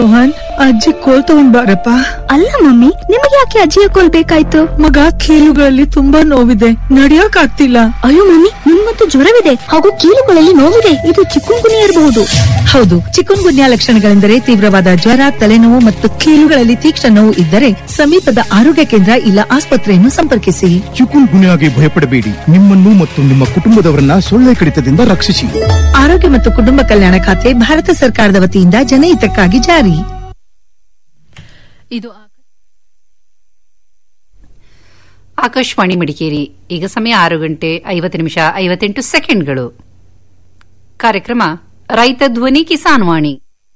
ರೋಹನ್ ಅಜ್ಜಿ ಕೋಲ್ ತಗೊಂಡ್ ಬಾರಪ್ಪ ಅಲ್ಲ ಮಮ್ಮಿ ನಿಮಗೆ ಯಾಕೆ ಅಜ್ಜಿಯ ಕೋಲ್ ಬೇಕಾಯ್ತು ಮಗ ಕೀಲುಗಳಲ್ಲಿ ತುಂಬಾ ನೋವಿದೆ ನಡಿಯಕ್ ಆಗ್ತಿಲ್ಲ ಅಯ್ಯೋ ಮಮ್ಮಿ ನಿಮ್ಗಂತೂ ಜ್ವರವಿದೆ ಹಾಗೂ ಕೀಲುಗಳಲ್ಲಿ ನೋವಿದೆ ಇದು ಚಿಕ್ಕುಂಗುನಿ ಇರಬಹುದು ಹೌದು ಚಿಕುನ್ ಗುನ್ಯಾ ಲಕ್ಷಣಗಳೆಂದರೆ ತೀವ್ರವಾದ ಜ್ವರ ತಲೆನೋವು ಮತ್ತು ಕೀಲುಗಳಲ್ಲಿ ತೀಕ್ಷ್ಣ ನೋವು ಇದ್ದರೆ ಸಮೀಪದ ಆರೋಗ್ಯ ಕೇಂದ್ರ ಇಲ್ಲ ಆಸ್ಪತ್ರೆಯನ್ನು ಸಂಪರ್ಕಿಸಿ ಚಿಕುನ್ ಗುನ್ಯಾಗೆ ಭಯಪಡಬೇಡಿ ನಿಮ್ಮನ್ನು ಮತ್ತು ನಿಮ್ಮ ಕುಟುಂಬದವರನ್ನ ಸೊಳ್ಳೆ ಕಡಿತದಿಂದ ರಕ್ಷಿಸಿ ಆರೋಗ್ಯ ಮತ್ತು ಕುಟುಂಬ ಕಲ್ಯಾಣ ಖಾತೆ ಭಾರತ ಸರ್ಕಾರದ ವತಿಯಿಂದ ಜನಹಿತಕ್ಕಾಗಿ ಜಾರಿ ಇದು ಆಕಾಶವಾಣಿ ಮಡಿಕೇರಿ ಈಗ ಸಮಯ ಆರು ಗಂಟೆ ಐವತ್ತು ನಿಮಿಷ ಐವತ್ತೆಂಟು ಸೆಕೆಂಡ್ಗಳು ಕಾರ್ಯಕ್ರಮ ರೈತ ಧ್ವನಿ ಕಿಸಾನ್ ವಾಣಿ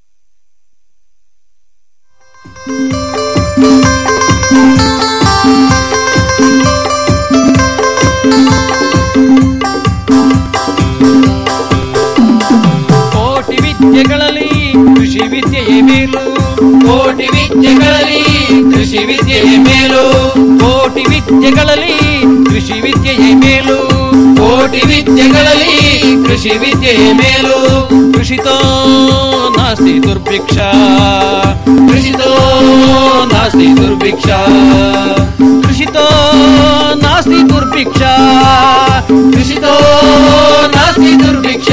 ಕೋಟಿ ವಿದ್ಯೆಗಳಲ್ಲಿ ಕೃಷಿ ವಿದ್ಯೆಯೇ ಮೇಲು ಕೋಟಿ ವಿದ್ಯೆಗಳಲ್ಲಿ ಕೃಷಿ ವಿದ್ಯೆಯೇ ಮೇಲು ಕೋಟಿ ವಿದ್ಯೆಗಳಲ್ಲಿ ಕೃಷಿ ವಿದ್ಯೆಯೇ ಮೇಲು ಕೋಟಿ ವಿದ್ಯೆಗಳಲ್ಲಿ ಕೃಷಿ ವಿದ್ಯೆಯೇ ಮೇಲು ಕೃಷಿತೋ ನಾಸ್ತಿ ದುರ್ಭಿಕ್ಷ ಕೃಷಿತೋ ನಾಸ್ತಿ ದುರ್ಭಿಕ್ಷ ಕೃಷಿತೋ ನಾಸ್ತಿ ದುರ್ಭಿಕ್ಷ ಕೃಷಿತೋ ನಾಸ್ತಿ ದುರ್ಭಿಕ್ಷ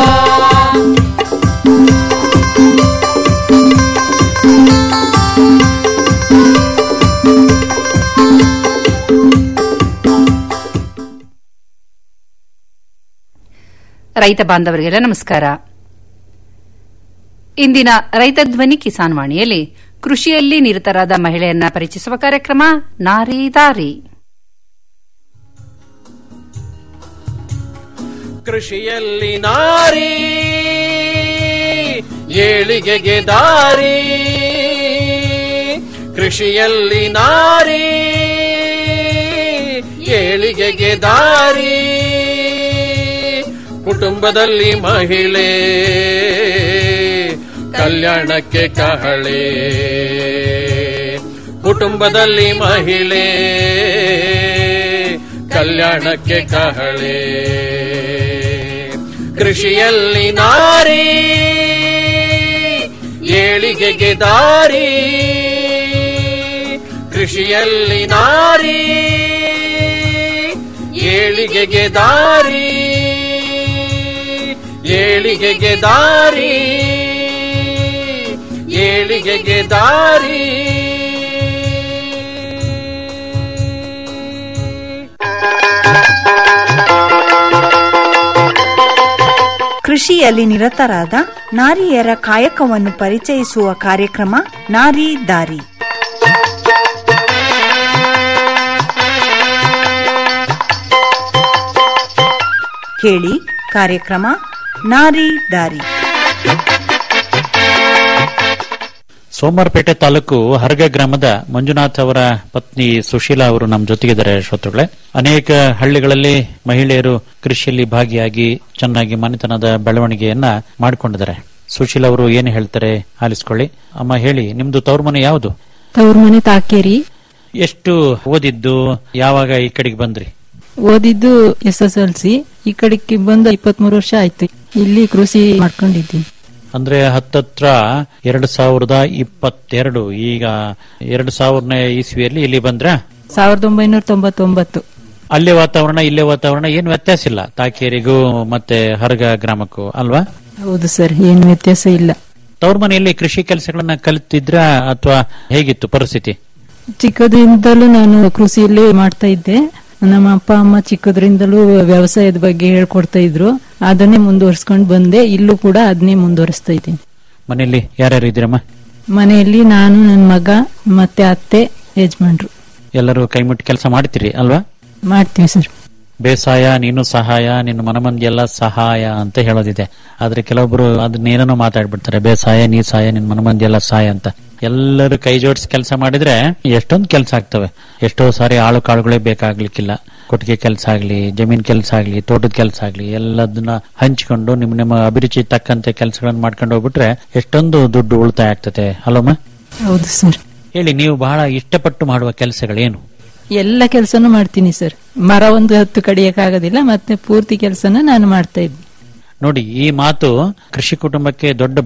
ರೈತ ಬಾಂಧವರಿಗೆಲ್ಲ ನಮಸ್ಕಾರ ಇಂದಿನ ರೈತ ಧ್ವನಿ ಕಿಸಾನ್ ವಾಣಿಯಲ್ಲಿ ಕೃಷಿಯಲ್ಲಿ ನಿರತರಾದ ಮಹಿಳೆಯನ್ನ ಪರಿಚಯಿಸುವ ಕಾರ್ಯಕ್ರಮ ನಾರಿ ದಾರಿ ಕೃಷಿಯಲ್ಲಿ ನಾರಿ ಏಳಿಗೆಗೆ ದಾರಿ ಕೃಷಿಯಲ್ಲಿ ನಾರಿ ಏಳಿಗೆಗೆ ದಾರಿ ಕುಟುಂಬದಲ್ಲಿ ಮಹಿಳೆ ಕಲ್ಯಾಣಕ್ಕೆ ಕಹಳೆ ಕುಟುಂಬದಲ್ಲಿ ಮಹಿಳೆ ಕಲ್ಯಾಣಕ್ಕೆ ಕಹಳೆ ಕೃಷಿಯಲ್ಲಿ ನಾರಿ ಏಳಿಗೆಗೆ ದಾರಿ ಕೃಷಿಯಲ್ಲಿ ನಾರಿ ಏಳಿಗೆಗೆ ದಾರಿ ಏಳಿಗೆಗೆ ದಾರಿ ಏಳಿಗೆಗೆ ದಾರಿ ಕೃಷಿಯಲ್ಲಿ ನಿರತರಾದ ನಾರಿಯರ ಕಾಯಕವನ್ನು ಪರಿಚಯಿಸುವ ಕಾರ್ಯಕ್ರಮ ನಾರಿ ದಾರಿ ಕೇಳಿ ಕಾರ್ಯಕ್ರಮ ನಾರಿ ದಾರಿ ಸೋಮವಾರಪೇಟೆ ತಾಲೂಕು ಹರಗ ಗ್ರಾಮದ ಮಂಜುನಾಥ್ ಅವರ ಪತ್ನಿ ಸುಶೀಲಾ ಅವರು ನಮ್ಮ ಜೊತೆಗಿದ್ದಾರೆ ಶ್ರೋತೃಗಳೇ ಅನೇಕ ಹಳ್ಳಿಗಳಲ್ಲಿ ಮಹಿಳೆಯರು ಕೃಷಿಯಲ್ಲಿ ಭಾಗಿಯಾಗಿ ಚೆನ್ನಾಗಿ ಮನೆತನದ ಬೆಳವಣಿಗೆಯನ್ನ ಮಾಡಿಕೊಂಡಿದ್ದಾರೆ ಸುಶೀಲಾ ಅವರು ಏನು ಹೇಳ್ತಾರೆ ಆಲಿಸ್ಕೊಳ್ಳಿ ಅಮ್ಮ ಹೇಳಿ ನಿಮ್ದು ತವ್ರ ಮನೆ ಯಾವುದು ತವ್ರ ಮನೆ ತಾಕೇರಿ ಎಷ್ಟು ಓದಿದ್ದು ಯಾವಾಗ ಈ ಕಡೆಗೆ ಬಂದ್ರಿ ಓದಿದ್ದು ಎಸ್ ಎಸ್ ಎಲ್ ಸಿ ಈ ಕಡೆಗೆ ಬಂದ ಇಪ್ಪತ್ಮೂರು ವರ್ಷ ಆಯ್ತು ಇಲ್ಲಿ ಕೃಷಿ ಮಾಡ್ಕೊಂಡಿದ್ದೀನಿ ಅಂದ್ರೆ ಹತ್ತತ್ರ ಎರಡ್ ಸಾವಿರದ ಇಪ್ಪತ್ತೆರಡು ಈಗ ಎರಡ್ ಸಾವಿರನೇ ಇಸ್ವಿಯಲ್ಲಿ ಇಲ್ಲಿ ಬಂದ್ರ ಸಾವಿರದ ಒಂಬೈನೂರ ತೊಂಬತ್ತೊಂಬತ್ತು ಅಲ್ಲೇ ವಾತಾವರಣ ಇಲ್ಲೇ ವಾತಾವರಣ ಏನು ವ್ಯತ್ಯಾಸ ಇಲ್ಲ ತಾಕೇರಿಗೂ ಮತ್ತೆ ಹರಗ ಗ್ರಾಮಕ್ಕೂ ಅಲ್ವಾ ಹೌದು ಸರ್ ಏನು ವ್ಯತ್ಯಾಸ ಇಲ್ಲ ತವ್ರ ಮನೆಯಲ್ಲಿ ಕೃಷಿ ಕೆಲಸಗಳನ್ನ ಕಲಿತಿದ್ರ ಅಥವಾ ಹೇಗಿತ್ತು ಪರಿಸ್ಥಿತಿ ಚಿಕ್ಕದ್ರಿಂದಲೂ ನಾನು ಕೃಷಿಯಲ್ಲಿ ಮಾಡ್ತಾ ಇದ್ದೆ ನಮ್ಮ ಅಪ್ಪ ಅಮ್ಮ ಚಿಕ್ಕದ್ರಿಂದಲೂ ವ್ಯವಸಾಯದ ಬಗ್ಗೆ ಹೇಳ್ಕೊಡ್ತಾ ಇದ್ರು ಅದನ್ನೇ ಮುಂದುವರ್ಸ್ಕೊಂಡು ಬಂದೆ ಇಲ್ಲೂ ಕೂಡ ಅದನ್ನೇ ಮುಂದುವರಿಸ್ತಾ ಇದ್ದೀನಿ ಮನೆಯಲ್ಲಿ ಯಾರ್ಯಾರು ಇದ್ದೀರಮ್ಮ ಮನೆಯಲ್ಲಿ ನಾನು ನನ್ನ ಮಗ ಮತ್ತೆ ಅತ್ತೆ ಯಜಮಾನ್ರು ಎಲ್ಲರೂ ಕೈ ಮುಟ್ಟಿ ಕೆಲಸ ಮಾಡ್ತೀರಿ ಅಲ್ವಾ ಮಾಡ್ತೀವಿ ಸರ್ ಬೇಸಾಯ ನೀನು ಸಹಾಯ ನಿನ್ನ ಮನಮಂದಿ ಎಲ್ಲ ಸಹಾಯ ಅಂತ ಹೇಳೋದಿದೆ ಆದ್ರೆ ಕೆಲವೊಬ್ರು ಅದನ್ನೇನೋ ಮಾತಾಡ್ಬಿಡ್ತಾರೆ ಬೇಸಾಯ ನೀ ಸಹಾಯ ನಿನ್ ಮನಮಂದಿ ಎಲ್ಲ ಸಹಾಯ ಅಂತ ಎಲ್ಲರೂ ಕೈ ಜೋಡಿಸಿ ಕೆಲಸ ಮಾಡಿದ್ರೆ ಎಷ್ಟೊಂದು ಕೆಲಸ ಆಗ್ತವೆ ಎಷ್ಟೋ ಸಾರಿ ಆಳು ಕಾಳುಗಳೇ ಬೇಕಾಗ್ಲಿಕ್ಕಿಲ್ಲ ಕೊಟ್ಟಿಗೆ ಕೆಲಸ ಆಗ್ಲಿ ಜಮೀನ್ ಕೆಲಸ ಆಗ್ಲಿ ತೋಟದ ಕೆಲಸ ಆಗ್ಲಿ ಎಲ್ಲದನ್ನ ಹಂಚಿಕೊಂಡು ನಿಮ್ ನಿಮ್ಮ ಅಭಿರುಚಿ ತಕ್ಕಂತೆ ಕೆಲಸಗಳನ್ನ ಮಾಡ್ಕೊಂಡು ಹೋಗ್ಬಿಟ್ರೆ ಎಷ್ಟೊಂದು ದುಡ್ಡು ಉಳಿತಾಯ ಆಗ್ತದೆ ಅಲ್ಲಮ್ಮ ಹೌದು ಸರ್ ಹೇಳಿ ನೀವು ಬಹಳ ಇಷ್ಟಪಟ್ಟು ಮಾಡುವ ಕೆಲಸಗಳೇನು ಎಲ್ಲ ಕೆಲಸನೂ ಮಾಡ್ತೀನಿ ಸರ್ ಮರ ಒಂದು ಹತ್ತು ಕಡಿಯಕ್ಕಾಗೋದಿಲ್ಲ ಮತ್ತೆ ಪೂರ್ತಿ ಕೆಲಸನ ನಾನು ಮಾಡ್ತಾ ಇದ್ದೀನಿ ನೋಡಿ ಈ ಮಾತು ಕೃಷಿ ಕುಟುಂಬಕ್ಕೆ ದೊಡ್ಡ ಬಲ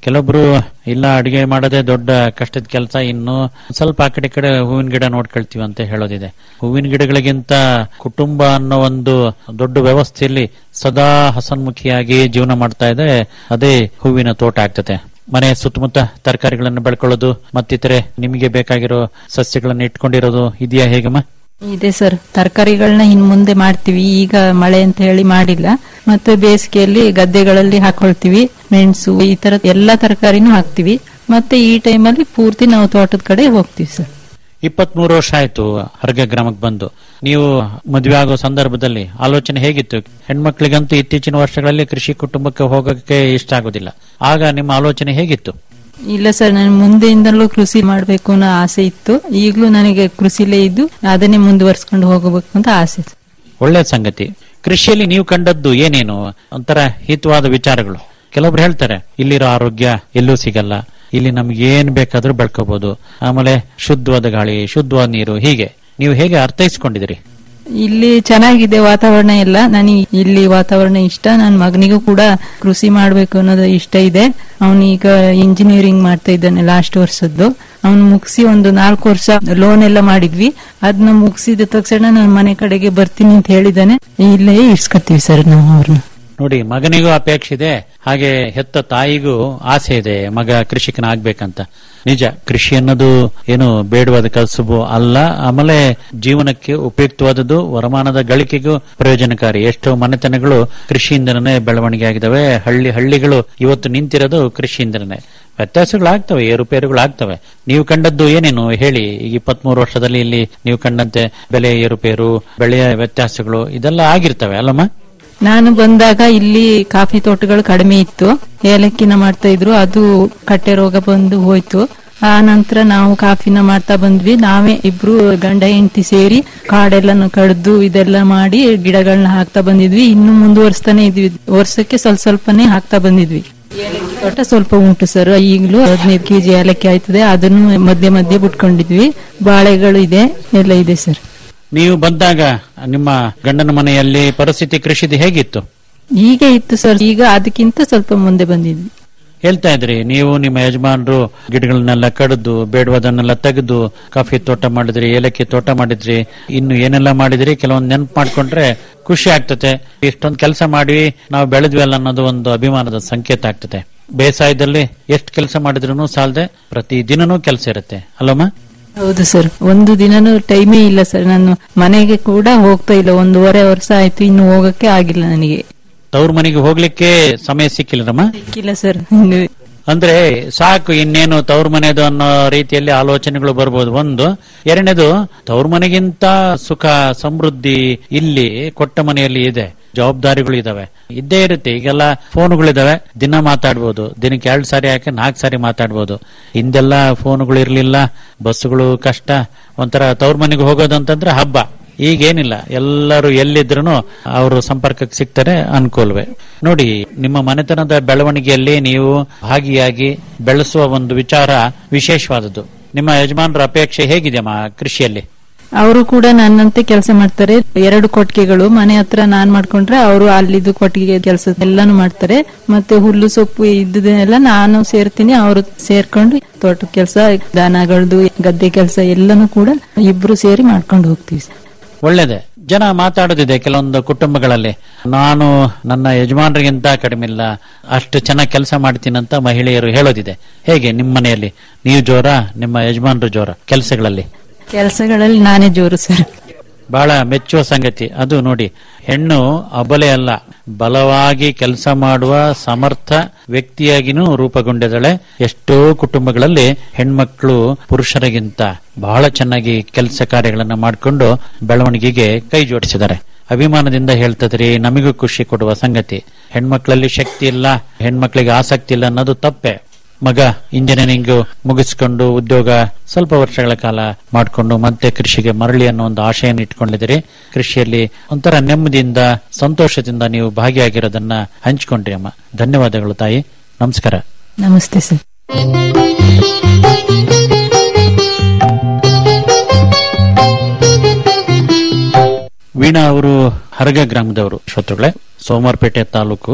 ಕೆಲವೊಬ್ರು ಇಲ್ಲ ಅಡಿಗೆ ಮಾಡೋದೇ ದೊಡ್ಡ ಕಷ್ಟದ ಕೆಲಸ ಇನ್ನು ಸ್ವಲ್ಪ ಆ ಕಡೆ ಈ ಕಡೆ ಹೂವಿನ ಗಿಡ ನೋಡ್ಕೊಳ್ತೀವಿ ಅಂತ ಹೇಳೋದಿದೆ ಹೂವಿನ ಗಿಡಗಳಿಗಿಂತ ಕುಟುಂಬ ಅನ್ನೋ ಒಂದು ದೊಡ್ಡ ವ್ಯವಸ್ಥೆಯಲ್ಲಿ ಸದಾ ಹಸನ್ಮುಖಿಯಾಗಿ ಜೀವನ ಮಾಡ್ತಾ ಇದೆ ಅದೇ ಹೂವಿನ ತೋಟ ಆಗ್ತದೆ ಮನೆ ಸುತ್ತಮುತ್ತ ತರಕಾರಿಗಳನ್ನು ಬೆಳ್ಕೊಳ್ಳೋದು ಮತ್ತಿತರೆ ನಿಮಗೆ ಬೇಕಾಗಿರೋ ಸಸ್ಯಗಳನ್ನು ಇಟ್ಕೊಂಡಿರೋದು ಇದೆಯಾ ಹೇಗಮ್ಮ ಇದೆ ಸರ್ ತರಕಾರಿಗಳನ್ನ ಇನ್ ಮುಂದೆ ಮಾಡ್ತೀವಿ ಈಗ ಮಳೆ ಅಂತ ಹೇಳಿ ಮಾಡಿಲ್ಲ ಮತ್ತೆ ಬೇಸಿಗೆಯಲ್ಲಿ ಗದ್ದೆಗಳಲ್ಲಿ ಹಾಕೊಳ್ತೀವಿ ಮೆಣಸು ಈ ತರ ಎಲ್ಲಾ ತರಕಾರಿನೂ ಹಾಕ್ತಿವಿ ಮತ್ತೆ ಈ ಟೈಮಲ್ಲಿ ಪೂರ್ತಿ ನಾವು ತೋಟದ ಕಡೆ ಹೋಗ್ತೀವಿ ಸರ್ ಇಪ್ಪತ್ಮೂರು ವರ್ಷ ಆಯ್ತು ಹರ್ಗ ಗ್ರಾಮಕ್ಕೆ ಬಂದು ನೀವು ಮದುವೆ ಆಗೋ ಸಂದರ್ಭದಲ್ಲಿ ಆಲೋಚನೆ ಹೇಗಿತ್ತು ಹೆಣ್ಮಕ್ಳಿಗಂತೂ ಇತ್ತೀಚಿನ ವರ್ಷಗಳಲ್ಲಿ ಕೃಷಿ ಕುಟುಂಬಕ್ಕೆ ಹೋಗೋಕೆ ಇಷ್ಟ ಆಗೋದಿಲ್ಲ ಆಗ ನಿಮ್ಮ ಆಲೋಚನೆ ಹೇಗಿತ್ತು ಇಲ್ಲ ಸರ್ ನಾನು ಮುಂದೆಯಿಂದಲೂ ಕೃಷಿ ಮಾಡ್ಬೇಕು ಅನ್ನೋ ಆಸೆ ಇತ್ತು ಈಗಲೂ ನನಗೆ ಕೃಷಿಲೇ ಇದ್ದು ಅದನ್ನೇ ಮುಂದುವರ್ಸ್ಕೊಂಡು ಹೋಗಬೇಕು ಅಂತ ಆಸೆ ಸರ್. ಒಳ್ಳೆ ಸಂಗತಿ ಕೃಷಿಯಲ್ಲಿ ನೀವು ಕಂಡದ್ದು ಏನೇನು ಒಂಥರ ಹಿತವಾದ ವಿಚಾರಗಳು ಕೆಲವೊಬ್ರು ಹೇಳ್ತಾರೆ ಇಲ್ಲಿರೋ ಆರೋಗ್ಯ ಎಲ್ಲೂ ಸಿಗಲ್ಲ ಇಲ್ಲಿ ನಮ್ಗೆ ಏನ್ ಬೇಕಾದ್ರೂ ಬೆಳ್ಕೋಬಹುದು ಆಮೇಲೆ ಶುದ್ಧವಾದ ಗಾಳಿ ಶುದ್ಧವಾದ ನೀರು ಹೀಗೆ ನೀವು ಹೇಗೆ ಅರ್ಥೈಸ್ಕೊಂಡಿದ್ದೀರಿ ಇಲ್ಲಿ ಚೆನ್ನಾಗಿದೆ ವಾತಾವರಣ ಎಲ್ಲ ನನಗೆ ಇಲ್ಲಿ ವಾತಾವರಣ ಇಷ್ಟ ನನ್ನ ಮಗನಿಗೂ ಕೂಡ ಕೃಷಿ ಮಾಡ್ಬೇಕು ಅನ್ನೋದು ಇಷ್ಟ ಇದೆ ಅವನೀಗ ಇಂಜಿನಿಯರಿಂಗ್ ಮಾಡ್ತಾ ಇದ್ದಾನೆ ಲಾಸ್ಟ್ ವರ್ಷದ್ದು ಅವನು ಮುಗಿಸಿ ಒಂದು ನಾಲ್ಕು ವರ್ಷ ಲೋನ್ ಎಲ್ಲ ಮಾಡಿದ್ವಿ ಅದನ್ನ ಮುಗಿಸಿದ ತಕ್ಷಣ ನಾನು ಮನೆ ಕಡೆಗೆ ಬರ್ತೀನಿ ಅಂತ ಹೇಳಿದ್ದಾನೆ ಇಲ್ಲೇ ಇಡ್ಸ್ಕೊತೀವಿ ಸರ್ ನಾವು ಅವ್ರನ್ನ ನೋಡಿ ಮಗನಿಗೂ ಅಪೇಕ್ಷೆ ಇದೆ ಹಾಗೆ ಹೆತ್ತ ತಾಯಿಗೂ ಆಸೆ ಇದೆ ಮಗ ಕೃಷಿಕನಾಗ್ಬೇಕಂತ ನಿಜ ಕೃಷಿ ಅನ್ನೋದು ಏನು ಬೇಡವಾದ ಕಸುಬು ಅಲ್ಲ ಆಮೇಲೆ ಜೀವನಕ್ಕೆ ಉಪಯುಕ್ತವಾದದ್ದು ವರಮಾನದ ಗಳಿಕೆಗೂ ಪ್ರಯೋಜನಕಾರಿ ಎಷ್ಟೋ ಮನೆತನಗಳು ಕೃಷಿಯಿಂದನೇ ಬೆಳವಣಿಗೆ ಆಗಿದಾವೆ ಹಳ್ಳಿ ಹಳ್ಳಿಗಳು ಇವತ್ತು ನಿಂತಿರೋದು ಕೃಷಿಯಿಂದನೇ ವ್ಯತ್ಯಾಸಗಳಾಗ್ತವೆ ಏರುಪೇರುಗಳಾಗ್ತವೆ ನೀವು ಕಂಡದ್ದು ಏನೇನು ಹೇಳಿ ಈಗ ಇಪ್ಪತ್ಮೂರು ವರ್ಷದಲ್ಲಿ ಇಲ್ಲಿ ನೀವು ಕಂಡಂತೆ ಬೆಲೆ ಏರುಪೇರು ಬೆಳೆಯ ವ್ಯತ್ಯಾಸಗಳು ಇದೆಲ್ಲ ಆಗಿರ್ತವೆ ಅಲ್ಲಮ್ಮ ನಾನು ಬಂದಾಗ ಇಲ್ಲಿ ಕಾಫಿ ತೋಟಗಳು ಕಡಿಮೆ ಇತ್ತು ಏಲಕ್ಕಿನ ಮಾಡ್ತಾ ಇದ್ರು ಅದು ಕಟ್ಟೆ ರೋಗ ಬಂದು ಹೋಯ್ತು ಆ ನಂತರ ನಾವು ಕಾಫಿನ ಮಾಡ್ತಾ ಬಂದ್ವಿ ನಾವೇ ಇಬ್ರು ಗಂಡ ಹೆಂಡತಿ ಸೇರಿ ಕಾಡೆಲ್ಲ ಕಡ್ದು ಇದೆಲ್ಲ ಮಾಡಿ ಗಿಡಗಳನ್ನ ಹಾಕ್ತಾ ಬಂದಿದ್ವಿ ಇನ್ನು ಮುಂದುವರಿಸ್ತಾನೆ ಇದ್ವಿ ವರ್ಷಕ್ಕೆ ಸ್ವಲ್ಪ ಸ್ವಲ್ಪನೇ ಹಾಕ್ತಾ ಬಂದಿದ್ವಿ ಏಲಕ್ಕಿ ತೋಟ ಸ್ವಲ್ಪ ಉಂಟು ಸರ್ ಈಗಲೂ ಹದಿನೈದು ಕೆಜಿ ಏಲಕ್ಕಿ ಆಯ್ತದೆ ಅದನ್ನು ಮಧ್ಯೆ ಮಧ್ಯೆ ಬಿಟ್ಕೊಂಡಿದ್ವಿ ಬಾಳೆಗಳು ಇದೆ ಎಲ್ಲ ಇದೆ ಸರ್ ನೀವು ಬಂದಾಗ ನಿಮ್ಮ ಗಂಡನ ಮನೆಯಲ್ಲಿ ಪರಿಸ್ಥಿತಿ ಕೃಷಿದು ಹೇಗಿತ್ತು ಹೀಗೆ ಇತ್ತು ಸರ್ ಈಗ ಅದಕ್ಕಿಂತ ಸ್ವಲ್ಪ ಮುಂದೆ ಬಂದಿದ್ವಿ ಹೇಳ್ತಾ ಇದ್ರಿ ನೀವು ನಿಮ್ಮ ಯಜಮಾನರು ಗಿಡಗಳನ್ನೆಲ್ಲ ಕಡಿದು ಬೇಡವಾದನ್ನೆಲ್ಲ ತೆಗೆದು ಕಾಫಿ ತೋಟ ಮಾಡಿದ್ರಿ ಏಲಕ್ಕಿ ತೋಟ ಮಾಡಿದ್ರಿ ಇನ್ನು ಏನೆಲ್ಲ ಮಾಡಿದ್ರಿ ಕೆಲವೊಂದು ನೆನಪು ಮಾಡ್ಕೊಂಡ್ರೆ ಖುಷಿ ಆಗ್ತತೆ ಇಷ್ಟೊಂದು ಕೆಲಸ ಮಾಡಿ ನಾವು ಬೆಳೆದ್ವಿ ಅಲ್ಲ ಅನ್ನೋದು ಒಂದು ಅಭಿಮಾನದ ಸಂಕೇತ ಆಗ್ತದೆ ಬೇಸಾಯದಲ್ಲಿ ಎಷ್ಟು ಕೆಲಸ ಮಾಡಿದ್ರು ಸಾಲದೆ ಪ್ರತಿ ದಿನನೂ ಕೆಲಸ ಇರುತ್ತೆ ಅಲ್ಲಮ್ಮ ಹೌದು ಸರ್ ಒಂದು ದಿನನೂ ಟೈಮೇ ಇಲ್ಲ ಸರ್ ನಾನು ಮನೆಗೆ ಕೂಡ ಹೋಗ್ತಾ ಇಲ್ಲ ಒಂದೂವರೆ ವರ್ಷ ಆಯ್ತು ಇನ್ನು ಹೋಗಕ್ಕೆ ಆಗಿಲ್ಲ ನನಗೆ ತವ್ರ ಮನೆಗೆ ಹೋಗ್ಲಿಕ್ಕೆ ಸಮಯ ಸಿಕ್ಕಿಲ್ಲರಮ್ಮ ಸಿಕ್ಕಿಲ್ಲ ಸರ್ ಇನ್ನು ಅಂದ್ರೆ ಸಾಕು ಇನ್ನೇನು ತವ್ರ ಮನೆದು ಅನ್ನೋ ರೀತಿಯಲ್ಲಿ ಆಲೋಚನೆಗಳು ಬರ್ಬೋದು ಒಂದು ಎರಡನೇದು ತವ್ರ ಮನೆಗಿಂತ ಸುಖ ಸಮೃದ್ಧಿ ಇಲ್ಲಿ ಕೊಟ್ಟ ಮನೆಯಲ್ಲಿ ಇದೆ ಜವಾಬ್ದಾರಿಗಳು ಇದಾವೆ ಇದ್ದೇ ಇರುತ್ತೆ ಈಗೆಲ್ಲ ಫೋನ್ಗಳಿದಾವೆ ದಿನ ಮಾತಾಡ್ಬೋದು ದಿನಕ್ಕೆ ಎರಡು ಸಾರಿ ಯಾಕೆ ನಾಲ್ಕು ಸಾರಿ ಮಾತಾಡ್ಬೋದು ಹಿಂದೆಲ್ಲ ಫೋನ್ಗಳು ಇರ್ಲಿಲ್ಲ ಬಸ್ಸುಗಳು ಕಷ್ಟ ಒಂಥರ ತವ್ರ ಮನೆಗೆ ಹೋಗೋದಂತಂದ್ರೆ ಹಬ್ಬ ಈಗೇನಿಲ್ಲ ಎಲ್ಲರೂ ಎಲ್ಲಿದ್ರು ಅವರು ಸಂಪರ್ಕಕ್ಕೆ ಸಿಗ್ತಾರೆ ಅನುಕೂಲವೇ ನೋಡಿ ನಿಮ್ಮ ಮನೆತನದ ಬೆಳವಣಿಗೆಯಲ್ಲಿ ನೀವು ಭಾಗಿಯಾಗಿ ಬೆಳೆಸುವ ಒಂದು ವಿಚಾರ ವಿಶೇಷವಾದದ್ದು ನಿಮ್ಮ ಯಜಮಾನರ ಅಪೇಕ್ಷೆ ಹೇಗಿದೆಯಮ್ಮ ಕೃಷಿಯಲ್ಲಿ ಅವರು ಕೂಡ ನನ್ನಂತೆ ಕೆಲಸ ಮಾಡ್ತಾರೆ ಎರಡು ಕೊಟ್ಟಿಗೆಗಳು ಮನೆ ಹತ್ರ ನಾನ್ ಮಾಡ್ಕೊಂಡ್ರೆ ಅವರು ಅಲ್ಲಿದ್ದು ಕೊಟ್ಟಿಗೆ ಕೆಲಸ ಎಲ್ಲಾನು ಮಾಡ್ತಾರೆ ಮತ್ತೆ ಹುಲ್ಲು ಸೊಪ್ಪು ಇದ್ದದನ್ನೆಲ್ಲ ನಾನು ಸೇರ್ತೀನಿ ಅವರು ಸೇರ್ಕೊಂಡು ತೋಟದ ಕೆಲಸ ದನಗಳದು ಗದ್ದೆ ಕೆಲಸ ಎಲ್ಲಾನು ಕೂಡ ಇಬ್ರು ಸೇರಿ ಮಾಡ್ಕೊಂಡು ಹೋಗ್ತೀವಿ ಸರ್. ಒಳ್ಳೇದೆ ಜನ ಮಾತಾಡೋದಿದೆ ಕೆಲವೊಂದು ಕುಟುಂಬಗಳಲ್ಲಿ ನಾನು ನನ್ನ ಯಜಮಾನರಿಗಿಂತ ಕಡಿಮೆ ಇಲ್ಲ ಅಷ್ಟು ಚೆನ್ನಾಗಿ ಕೆಲಸ ಮಾಡ್ತೀನಂತ ಮಹಿಳೆಯರು ಹೇಳೋದಿದೆ ಹೇಗೆ ನಿಮ್ಮ ಮನೆಯಲ್ಲಿ ನೀವು ಜೋರ ನಿಮ್ಮ ಯಜಮಾನರು ಜೋರ ಕೆಲಸಗಳಲ್ಲಿ ಕೆಲಸಗಳಲ್ಲಿ ನಾನೇ ಜೋರು ಸರ್ ಬಹಳ ಮೆಚ್ಚುವ ಸಂಗತಿ ಅದು ನೋಡಿ ಹೆಣ್ಣು ಅಬಲೆ ಅಲ್ಲ ಬಲವಾಗಿ ಕೆಲಸ ಮಾಡುವ ಸಮರ್ಥ ವ್ಯಕ್ತಿಯಾಗಿನೂ ರೂಪುಗೊಂಡಿದ್ದಾಳೆ ಎಷ್ಟೋ ಕುಟುಂಬಗಳಲ್ಲಿ ಹೆಣ್ಮಕ್ಳು ಪುರುಷರಿಗಿಂತ ಬಹಳ ಚೆನ್ನಾಗಿ ಕೆಲಸ ಕಾರ್ಯಗಳನ್ನ ಮಾಡಿಕೊಂಡು ಬೆಳವಣಿಗೆಗೆ ಕೈ ಜೋಡಿಸಿದ್ದಾರೆ ಅಭಿಮಾನದಿಂದ ಹೇಳ್ತದ್ರಿ ನಮಗೂ ಖುಷಿ ಕೊಡುವ ಸಂಗತಿ ಹೆಣ್ಮಕ್ಳಲ್ಲಿ ಶಕ್ತಿ ಇಲ್ಲ ಹೆಣ್ಮಕ್ಳಿಗೆ ಆಸಕ್ತಿ ಇಲ್ಲ ಅನ್ನೋದು ತಪ್ಪೆ ಮಗ ಇಂಜಿನಿಯರಿಂಗ್ ಮುಗಿಸ್ಕೊಂಡು ಉದ್ಯೋಗ ಸ್ವಲ್ಪ ವರ್ಷಗಳ ಕಾಲ ಮಾಡಿಕೊಂಡು ಮತ್ತೆ ಕೃಷಿಗೆ ಮರಳಿ ಅನ್ನೋ ಒಂದು ಆಶೆಯನ್ನು ಇಟ್ಕೊಂಡಿದ್ದೀರಿ ಕೃಷಿಯಲ್ಲಿ ಒಂಥರ ನೆಮ್ಮದಿಯಿಂದ ಸಂತೋಷದಿಂದ ನೀವು ಭಾಗಿಯಾಗಿರೋದನ್ನ ಹಂಚಿಕೊಂಡ್ರಿ ಅಮ್ಮ ಧನ್ಯವಾದಗಳು ತಾಯಿ ನಮಸ್ಕಾರ ನಮಸ್ತೆ ಸರ್ ವೀಣಾ ಅವರು ಹರಗ ಗ್ರಾಮದವರು ಶ್ರೋತೃಗಳೇ ಸೋಮವಾರಪೇಟೆ ತಾಲೂಕು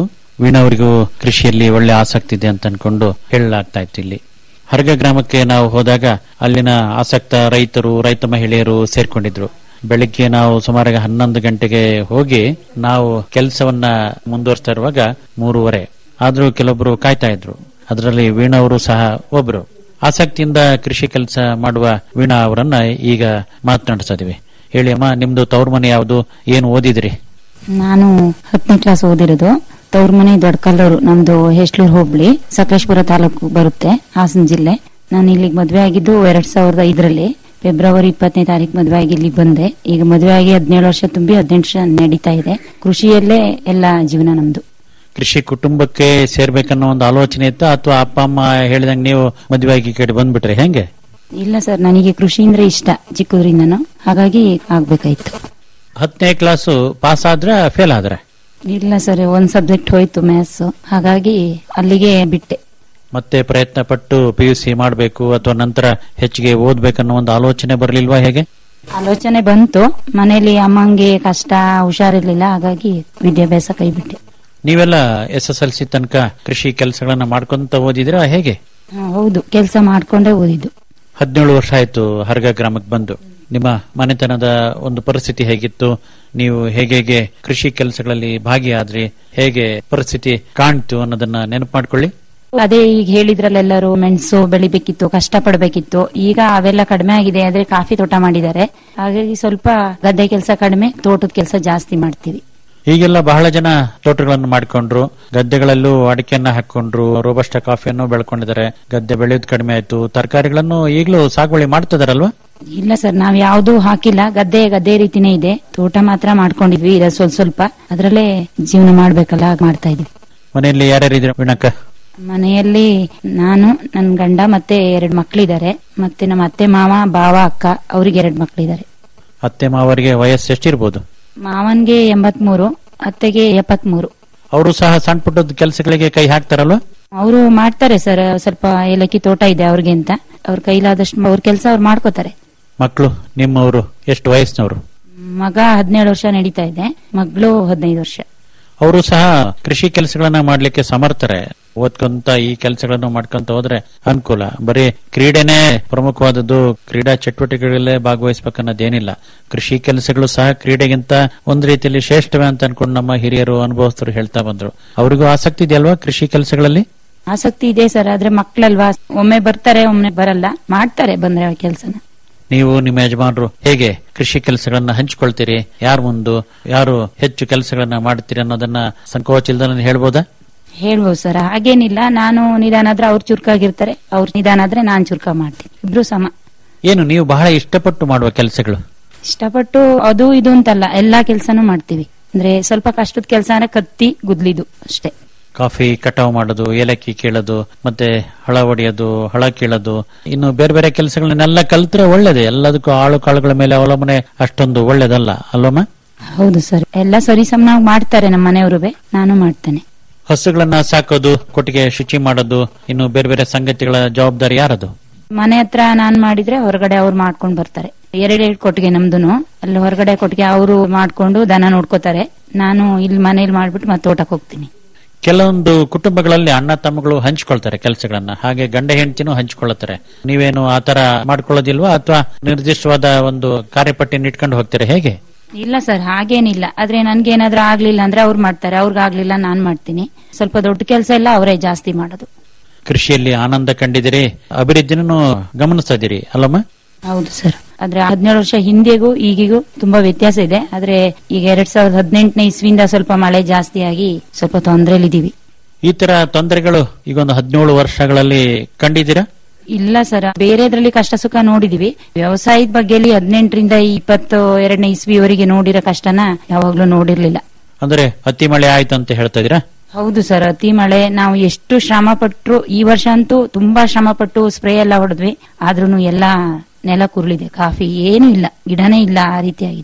ವೀಣಾವರಿಗೂ ಕೃಷಿಯಲ್ಲಿ ಒಳ್ಳೆ ಆಸಕ್ತಿ ಇದೆ ಅಂತ ಅನ್ಕೊಂಡು ಹೇಳಲಾಗ್ತಾ ಇತ್ತು ಇಲ್ಲಿ ಹರ್ಗ ಗ್ರಾಮಕ್ಕೆ ನಾವು ಹೋದಾಗ ಅಲ್ಲಿನ ಆಸಕ್ತ ರೈತರು ರೈತ ಮಹಿಳೆಯರು ಸೇರ್ಕೊಂಡಿದ್ರು ಬೆಳಿಗ್ಗೆ ನಾವು ಸುಮಾರು ಹನ್ನೊಂದು ಗಂಟೆಗೆ ಹೋಗಿ ನಾವು ಕೆಲಸವನ್ನ ಮುಂದುವರಿಸ್ತಾ ಇರುವಾಗ ಮೂರುವರೆ ಆದ್ರೂ ಕೆಲವೊಬ್ರು ಕಾಯ್ತಾ ಇದ್ರು ಅದರಲ್ಲಿ ವೀಣಾ ಅವರು ಸಹ ಒಬ್ರು ಆಸಕ್ತಿಯಿಂದ ಕೃಷಿ ಕೆಲಸ ಮಾಡುವ ವೀಣಾ ಅವರನ್ನ ಈಗ ಮಾತನಾಡಿಸ್ತಾ ಇದೀವಿ ಹೇಳಿ ಅಮ್ಮ ನಿಮ್ದು ತವ್ರ ಮನೆ ಯಾವುದು ಏನು ಓದಿದ್ರಿ ನಾನು ಹತ್ತನೇ ಕ್ಲಾಸ್ ಓದಿರೋದು ತವ್ರ ಮನೆ ದೊಡ್ಡಕಲ್ಲೂರು ನಮ್ದು ಹೆಸ್ಲೂರು ಹೋಬಳಿ ಸಕಲೇಶ್ಪುರ ತಾಲೂಕು ಬರುತ್ತೆ ಹಾಸನ ಜಿಲ್ಲೆ ನಾನು ಇಲ್ಲಿಗೆ ಮದುವೆ ಆಗಿದ್ದು ಎರಡ್ ಸಾವಿರದ ಐದರಲ್ಲಿ ಫೆಬ್ರವರಿ ಇಪ್ಪತ್ತನೇ ತಾರೀಕು ಮದುವೆ ಆಗಿ ಇಲ್ಲಿಗೆ ಬಂದೆ ಈಗ ಮದುವೆ ಆಗಿ ಹದಿನೇಳು ವರ್ಷ ತುಂಬಿ ಹದಿನೆಂಟು ವರ್ಷ ನಡೀತಾ ಇದೆ ಕೃಷಿಯಲ್ಲೇ ಎಲ್ಲ ಜೀವನ ನಮ್ದು ಕೃಷಿ ಕುಟುಂಬಕ್ಕೆ ಸೇರ್ಬೇಕನ್ನೋ ಒಂದು ಆಲೋಚನೆ ಇತ್ತ ಅಥವಾ ಅಪ್ಪ ಅಮ್ಮ ಹೇಳಿದಂಗೆ ನೀವು ಮದುವೆ ಆಗಿ ಈ ಕಡೆ ಬಂದ್ಬಿಟ್ರೆ ಹೆಂಗೆ ಇಲ್ಲ ಸರ್ ನನಗೆ ಕೃಷಿ ಅಂದ್ರೆ ಇಷ್ಟ ಚಿಕ್ಕದ್ರಿಂದನು ಹಾಗಾಗಿ ಆಗ್ಬೇಕಾಯ್ತು ಹತ್ತನೇ ಕ್ಲಾಸು ಪಾಸ್ ಆದ್ರೆ ಫೇಲ್ ಆದ್ರೆ ಇಲ್ಲ ಸರ್ ಒಂದ್ ಸಬ್ಜೆಕ್ಟ್ ಹೋಯ್ತು ಮ್ಯಾಥ್ಸ್ ಹಾಗಾಗಿ ಅಲ್ಲಿಗೆ ಬಿಟ್ಟೆ ಮತ್ತೆ ಪ್ರಯತ್ನ ಪಟ್ಟು ಪಿ ಯು ಸಿ ಮಾಡಬೇಕು ಅಥವಾ ನಂತರ ಹೆಚ್ಚಿಗೆ ಓದ್ಬೇಕನ್ನೋ ಒಂದು ಆಲೋಚನೆ ಬರಲಿಲ್ವಾ ಹೇಗೆ ಆಲೋಚನೆ ಬಂತು ಮನೇಲಿ ಅಮ್ಮಂಗೆ ಕಷ್ಟ ಹುಷಾರಿರ್ಲಿಲ್ಲ ಹಾಗಾಗಿ ವಿದ್ಯಾಭ್ಯಾಸ ಕೈ ಬಿಟ್ಟೆ ನೀವೆಲ್ಲ ಎಸ್ ಎಸ್ ಎಲ್ ಸಿ ತನಕ ಕೃಷಿ ಕೆಲಸಗಳನ್ನ ಮಾಡ್ಕೊಂತ ಓದಿದ್ರಾ ಹೇಗೆ ಹಾ, ಹೌದು ಕೆಲಸ ಮಾಡ್ಕೊಂಡೇ ಓದಿದ್ದು ಹದಿನೇಳು ವರ್ಷ ಆಯ್ತು ಹರ್ಗ ಗ್ರಾಮಕ್ಕೆ ಬಂದು ನಿಮ್ಮ ಮನೆತನದ ಒಂದು ಪರಿಸ್ಥಿತಿ ಹೇಗಿತ್ತು ನೀವು ಹೇಗೆ ಹೇಗೆ ಕೃಷಿ ಕೆಲಸಗಳಲ್ಲಿ ಭಾಗಿಯಾದ್ರಿ ಹೇಗೆ ಪರಿಸ್ಥಿತಿ ಕಾಣ್ತು ಅನ್ನೋದನ್ನ ನೆನಪು ಮಾಡ್ಕೊಳ್ಳಿ ಅದೇ ಈಗ ಹೇಳಿದ್ರಲ್ಲೆಲ್ಲರೂ ಮೆಣಸು ಬೆಳಿಬೇಕಿತ್ತು ಕಷ್ಟ ಪಡ್ಬೇಕಿತ್ತು ಈಗ ಅವೆಲ್ಲ ಕಡಿಮೆ ಆಗಿದೆ ಆದ್ರೆ ಕಾಫಿ ತೋಟ ಮಾಡಿದ್ದಾರೆ ಹಾಗಾಗಿ ಸ್ವಲ್ಪ ಗದ್ದೆ ಕೆಲಸ ಕಡಿಮೆ ತೋಟದ ಕೆಲಸ ಜಾಸ್ತಿ ಮಾಡ್ತೀವಿ ಈಗೆಲ್ಲ ಬಹಳ ಜನ ತೋಟಗಳನ್ನು ಮಾಡ್ಕೊಂಡ್ರು ಗದ್ದೆಗಳಲ್ಲೂ ಅಡಿಕೆಯನ್ನ ಹಾಕೊಂಡ್ರು ರೋಬಸ್ಟ ಕಾಫಿಯನ್ನು ಬೆಳ್ಕೊಂಡಿದ್ದಾರೆ ಗದ್ದೆ ಬೆಳೆಯೋದು ಕಡಿಮೆ ಆಯ್ತು ತರಕಾರಿಗಳನ್ನು ಈಗಲೂ ಸಾಗುವಳಿ ಮಾಡ್ತಿದಾರಲ್ವಾ ಇಲ್ಲ ಸರ್ ನಾವ್ ಯಾವ್ದು ಹಾಕಿಲ್ಲ ಗದ್ದೆ ಗದ್ದೆ ರೀತಿನೇ ಇದೆ ತೋಟ ಮಾತ್ರ ಮಾಡ್ಕೊಂಡಿದ್ವಿ ಇದೆ ಸ್ವಲ್ಪ ಸ್ವಲ್ಪ ಅದ್ರಲ್ಲೇ ಜೀವನ ಮಾಡ್ಬೇಕಲ್ಲ ಹಾಗ್ ಮಾಡ್ತಾ ಇದ್ವಿ ಮನೆಯಲ್ಲಿ ಯಾರ್ಯಾರಿದ್ರು ವೀಣಕ್ಕ ಮನೆಯಲ್ಲಿ ನಾನು ನನ್ ಗಂಡ ಮತ್ತೆ ಎರಡು ಮಕ್ಳಿದ್ದಾರೆ ಮತ್ತೆ ನಮ್ಮ ಅತ್ತೆ ಮಾವ ಬಾವ ಅಕ್ಕ ಅವ್ರಿಗೆ ಎರಡು ಮಕ್ಳಿದ್ದಾರೆ ಅತ್ತೆ ಮಾವರಿಗೆ ವಯಸ್ಸು ಎಷ್ಟಿರ್ಬೋದು ಮಾವನ್ಗೆ ಎಂಬತ್ಮೂರು ಅತ್ತೆಗೆ ಎಪ್ಪತ್ಮೂರು ಅವರು ಸಹ ಸಣ್ಣ ಪುಟ್ಟದ ಕೆಲಸಗಳಿಗೆ ಕೈ ಹಾಕ್ತಾರಲ್ವಾ ಅವರು ಮಾಡ್ತಾರೆ ಸರ್ ಸ್ವಲ್ಪ ಏಲಕ್ಕಿ ತೋಟ ಇದೆ ಅವ್ರಿಗೆ ಅಂತ ಅವ್ರ ಕೈಲಾದಷ್ಟು ಅವ್ರ ಕೆಲಸ ಅವ್ರು ಮಾಡ್ಕೋತಾರೆ ಮಕ್ಕಳು ನಿಮ್ಮವರು ಎಷ್ಟು ವಯಸ್ಸಿನವರು ಮಗ ಹದಿನೇಳು ವರ್ಷ ನಡೀತಾ ಇದೆ ಮಗಳು ಹದಿನೈದು ವರ್ಷ ಅವರು ಸಹ ಕೃಷಿ ಕೆಲಸಗಳನ್ನ ಮಾಡ್ಲಿಕ್ಕೆ ಸಮರ್ಥರೆ ಓದ್ಕೊಂತ ಈ ಕೆಲಸಗಳನ್ನು ಮಾಡ್ಕೊಂತ ಹೋದ್ರೆ ಅನುಕೂಲ ಬರೀ ಕ್ರೀಡೆನೇ ಪ್ರಮುಖವಾದದ್ದು ಕ್ರೀಡಾ ಚಟುವಟಿಕೆಗಳಲ್ಲೇ ಭಾಗವಹಿಸಬೇಕನ್ನೋದೇನಿಲ್ಲ ಕೃಷಿ ಕೆಲಸಗಳು ಸಹ ಕ್ರೀಡೆಗಿಂತ ಒಂದು ರೀತಿಯಲ್ಲಿ ಶ್ರೇಷ್ಠವೇ ಅಂತ ಅನ್ಕೊಂಡು ನಮ್ಮ ಹಿರಿಯರು ಅನುಭವಸ್ಥರು ಹೇಳ್ತಾ ಬಂದ್ರು ಅವರಿಗೂ ಆಸಕ್ತಿ ಇದೆಯಲ್ವಾ ಕೃಷಿ ಕೆಲಸಗಳಲ್ಲಿ ಆಸಕ್ತಿ ಇದೆ ಸರ್ ಆದ್ರೆ ಮಕ್ಳಲ್ವಾ ಒಮ್ಮೆ ಬರ್ತಾರೆ ಒಮ್ಮೆ ಬರಲ್ಲ ಮಾಡ್ತಾರೆ ಬಂದ್ರೆ ಕೆಲಸನ ನೀವು ನಿಮ್ಮ ಯಜಮಾನರು ಹೇಗೆ ಕೃಷಿ ಕೆಲಸಗಳನ್ನ ಹಂಚಿಕೊಳ್ತೀರಿ ಯಾರು ಮುಂದು ಯಾರು ಹೆಚ್ಚು ಕೆಲಸಗಳನ್ನ ಮಾಡ್ತೀರಿ ಅನ್ನೋದನ್ನ ಸಂಕೋಚ ಇಲ್ದನ ಹೇಳ್ಬೋದಾ ಹೇಳ್ಬೋದು ಸರ್ ಹಾಗೇನಿಲ್ಲ ನಾನು ನಿಧಾನ ಆದ್ರೆ ಅವ್ರು ಚುರುಕಾಗಿರ್ತಾರೆ ಅವ್ರು ನಿಧಾನ ಆದ್ರೆ ನಾನ್ ಚುರುಕ ಮಾಡ್ತೀನಿ ಇಬ್ರು ಸಮ ಏನು ನೀವು ಬಹಳ ಇಷ್ಟಪಟ್ಟು ಮಾಡುವ ಕೆಲಸಗಳು ಇಷ್ಟಪಟ್ಟು ಅದು ಇದು ಅಂತಲ್ಲ ಎಲ್ಲಾ ಕೆಲ್ಸನೂ ಮಾಡ್ತೀವಿ ಅಂದ್ರೆ ಸ್ವಲ್ಪ ಕಷ್ಟದ ಕೆಲಸ ಅಂದ್ರೆ ಕತ್ತಿ ಗುದ್ಲಿದು ಅಷ್ಟೇ ಕಾಫಿ ಕಟಾವು ಮಾಡೋದು ಏಲಕ್ಕಿ ಕೀಳೋದು ಮತ್ತೆ ಹಳ ಹೊಡೆಯೋದು ಹಳ ಕೀಳೋದು ಇನ್ನು ಬೇರೆ ಬೇರೆ ಕೆಲಸಗಳನ್ನೆಲ್ಲ ಕಲ್ತ್ರೆ ಒಳ್ಳೇದೇ ಎಲ್ಲದಕ್ಕೂ ಆಳು ಕಾಳುಗಳ ಮೇಲೆ ಅವಲಂಬನೆ ಅಷ್ಟೊಂದು ಒಳ್ಳೇದಲ್ಲ ಅಲ್ವಮ್ಮ ಹೌದು ಸರ್ ಎಲ್ಲ ಸರಿ ಸಮನಾಗಿ ಮಾಡ್ತಾರೆ ನಮ್ಮ ಮನೆಯವರು ನಾನು ಮಾಡ್ತೇನೆ ಹಸುಗಳನ್ನ ಸಾಕೋದು ಕೊಟ್ಟಿಗೆ ಶುಚಿ ಮಾಡೋದು ಇನ್ನು ಬೇರೆ ಬೇರೆ ಸಂಗತಿಗಳ ಜವಾಬ್ದಾರಿ ಯಾರದು ಮನೆ ಹತ್ರ ನಾನ್ ಮಾಡಿದ್ರೆ ಹೊರಗಡೆ ಅವ್ರು ಮಾಡ್ಕೊಂಡ್ ಬರ್ತಾರೆ ಎರಡೆರಡು ಕೊಟ್ಟಿಗೆ ನಮ್ದುನು ಅಲ್ಲಿ ಹೊರಗಡೆ ಕೊಟ್ಟಿಗೆ ಅವರು ಮಾಡ್ಕೊಂಡು ದನ ನೋಡ್ಕೋತಾರೆ ನಾನು ಇಲ್ಲಿ ಮನೇಲಿ ಮಾಡ್ಬಿಟ್ಟು ಮತ್ತೆ ತೋಟಕ್ಕೆ ಹೋಗ್ತೀನಿ ಕೆಲವೊಂದು ಕುಟುಂಬಗಳಲ್ಲಿ ಅಣ್ಣ ತಮ್ಮಗಳು ಹಂಚ್ಕೊಳ್ತಾರೆ ಕೆಲಸಗಳನ್ನ ಹಾಗೆ ಗಂಡ ಹೆಂಡತಿನೂ ಹಂಚ್ಕೊಳ್ತಾರೆ ನೀವೇನು ಆತರ ಮಾಡ್ಕೊಳ್ಳೋದಿಲ್ವಾ ಅಥವಾ ನಿರ್ದಿಷ್ಟವಾದ ಒಂದು ಕಾರ್ಯಪಟ್ಟಿನ ಇಟ್ಕೊಂಡು ಹೋಗ್ತೀರಾ ಹೇಗೆ ಇಲ್ಲ ಸರ್ ಹಾಗೇನಿಲ್ಲ ಆದ್ರೆ ನನ್ಗೇನಾದ್ರೂ ಆಗ್ಲಿಲ್ಲ ಅಂದ್ರೆ ಅವ್ರು ಮಾಡ್ತಾರೆ ಅವ್ರಿಗಾಗ್ಲಿಲ್ಲ ನಾನ್ ಮಾಡ್ತೀನಿ ಸ್ವಲ್ಪ ದೊಡ್ಡ ಕೆಲಸ ಎಲ್ಲ ಅವರೇ ಜಾಸ್ತಿ ಮಾಡೋದು ಕೃಷಿಯಲ್ಲಿ ಆನಂದ ಕಂಡಿದ್ದೀರಿ ಅಭಿವೃದ್ಧಿನೂ ಗಮನಿಸ್ತಾ ಇದೀರಿ ಅಲ್ಲಮ್ಮ ಹೌದು ಸರ್ ಆದ್ರೆ ಹದಿನೇಳು ವರ್ಷ ಹಿಂದೆಗೂ ಈಗಿಗೂ ತುಂಬಾ ವ್ಯತ್ಯಾಸ ಇದೆ ಆದ್ರೆ ಈಗ ಎರಡ್ ಸಾವಿರದ ಹದಿನೆಂಟನೇ ಇಸ್ವಿಯಿಂದ ಸ್ವಲ್ಪ ಮಳೆ ಜಾಸ್ತಿ ಆಗಿ ಸ್ವಲ್ಪ ತೊಂದರೆಲಿದ್ದೀವಿ ಈ ತರ ತೊಂದರೆಗಳು ಈಗ ಒಂದು ಹದಿನೇಳು ವರ್ಷಗಳಲ್ಲಿ ಕಂಡಿದ್ದೀರಾ ಇಲ್ಲ ಸರ್ ಬೇರೆದ್ರಲ್ಲಿ ಕಷ್ಟ ಸುಖ ನೋಡಿದೀವಿ ವ್ಯವಸಾಯದ ಬಗ್ಗೆಲಿ ಹದಿನೆಂಟರಿಂದ ಇಪ್ಪತ್ತು ಎರಡನೇ ಇಸ್ವಿವರೆಗೆ ನೋಡಿರೋ ಕಷ್ಟನ ಯಾವಾಗ್ಲೂ ನೋಡಿರ್ಲಿಲ್ಲ ಅಂದ್ರೆ ಅತಿ ಮಳೆ ಆಯ್ತು ಅಂತ ಹೇಳ್ತಾ ಇದೀರಾ ಹೌದು ಸರ್ ಅತಿ ಮಳೆ ನಾವು ಎಷ್ಟು ಶ್ರಮ ಪಟ್ರು ಈ ವರ್ಷ ಅಂತೂ ತುಂಬಾ ಶ್ರಮ ಪಟ್ಟು ಸ್ಪ್ರೇ ಎಲ್ಲ ಹೊಡೆದ್ವಿ ಆದ್ರೂ ಎಲ್ಲ ನೆಲ ಕುರುಳಿದೆ ಕಾಫಿ ಏನೂ ಇಲ್ಲ ಗಿಡನೇ ಇಲ್ಲ ಆ ರೀತಿಯಾಗಿದೆ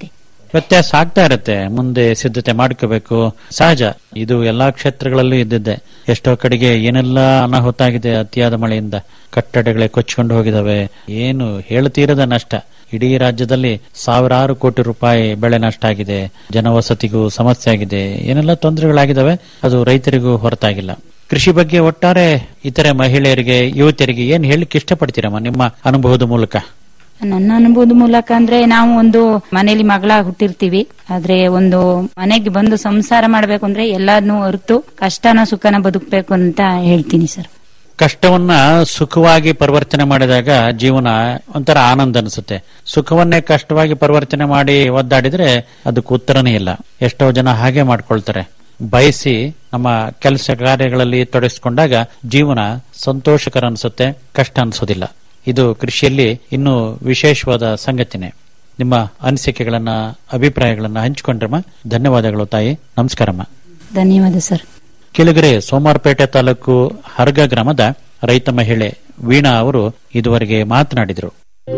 ವ್ಯತ್ಯಾಸ ಆಗ್ತಾ ಇರುತ್ತೆ ಮುಂದೆ ಸಿದ್ಧತೆ ಮಾಡ್ಕೋಬೇಕು ಸಹಜ ಇದು ಎಲ್ಲಾ ಕ್ಷೇತ್ರಗಳಲ್ಲೂ ಇದ್ದಿದ್ದೆ ಎಷ್ಟೋ ಕಡೆಗೆ ಏನೆಲ್ಲ ಅನಾಹುತ ಆಗಿದೆ ಅತಿಯಾದ ಮಳೆಯಿಂದ ಕಟ್ಟಡಗಳೇ ಕೊಚ್ಕೊಂಡು ಹೋಗಿದಾವೆ ಏನು ಹೇಳ್ತೀರದ ನಷ್ಟ ಇಡೀ ರಾಜ್ಯದಲ್ಲಿ ಸಾವಿರಾರು ಕೋಟಿ ರೂಪಾಯಿ ಬೆಳೆ ನಷ್ಟ ಆಗಿದೆ ಜನವಸತಿಗೂ ಸಮಸ್ಯೆ ಆಗಿದೆ ಏನೆಲ್ಲ ತೊಂದರೆಗಳಾಗಿದ್ದಾವೆ ಅದು ರೈತರಿಗೂ ಹೊರತಾಗಿಲ್ಲ ಕೃಷಿ ಬಗ್ಗೆ ಒಟ್ಟಾರೆ ಇತರೆ ಮಹಿಳೆಯರಿಗೆ ಯುವತಿಯರಿಗೆ ಏನ್ ಹೇಳಲಿಕ್ಕೆ ಇಷ್ಟಪಡ್ತೀರಮ್ಮ ನಿಮ್ಮ ಅನುಭವದ ಮೂಲಕ ನನ್ನ ಅನುಭವದ ಮೂಲಕ ಅಂದ್ರೆ ನಾವು ಒಂದು ಮನೇಲಿ ಮಗಳ ಹುಟ್ಟಿರ್ತೀವಿ ಆದ್ರೆ ಒಂದು ಮನೆಗೆ ಬಂದು ಸಂಸಾರ ಮಾಡ್ಬೇಕು ಅಂದ್ರೆ ಎಲ್ಲಾದ್ನೂ ಅರ್ತು ಕಷ್ಟನ ಸುಖನ ಬದುಕಬೇಕು ಅಂತ ಹೇಳ್ತೀನಿ ಸರ್ ಕಷ್ಟವನ್ನ ಸುಖವಾಗಿ ಪರಿವರ್ತನೆ ಮಾಡಿದಾಗ ಜೀವನ ಒಂಥರ ಆನಂದ ಅನಿಸುತ್ತೆ ಸುಖವನ್ನೇ ಕಷ್ಟವಾಗಿ ಪರಿವರ್ತನೆ ಮಾಡಿ ಒದ್ದಾಡಿದ್ರೆ ಅದಕ್ಕೆ ಉತ್ತರನೇ ಇಲ್ಲ ಎಷ್ಟೋ ಜನ ಹಾಗೆ ಮಾಡ್ಕೊಳ್ತಾರೆ ಬಯಸಿ ನಮ್ಮ ಕೆಲಸ ಕಾರ್ಯಗಳಲ್ಲಿ ತೊಡಗಿಸಿಕೊಂಡಾಗ ಜೀವನ ಸಂತೋಷಕರ ಅನಿಸುತ್ತೆ ಕಷ್ಟ ಅನಿಸೋದಿಲ್ಲ ಇದು ಕೃಷಿಯಲ್ಲಿ ಇನ್ನೂ ವಿಶೇಷವಾದ ಸಂಗತಿನೇ ನಿಮ್ಮ ಅನಿಸಿಕೆಗಳನ್ನ ಅಭಿಪ್ರಾಯಗಳನ್ನ ಹಂಚಿಕೊಂಡ್ರಮ್ಮ ಧನ್ಯವಾದಗಳು ತಾಯಿ ನಮಸ್ಕಾರಮ್ಮ ಧನ್ಯವಾದ ಸರ್ ಕೆಳಗರೆ ಸೋಮಾರ್ಪೇಟೆ ತಾಲೂಕು ಹರ್ಗ ಗ್ರಾಮದ ರೈತ ಮಹಿಳೆ ವೀಣಾ ಅವರು ಇದುವರೆಗೆ ಮಾತನಾಡಿದರು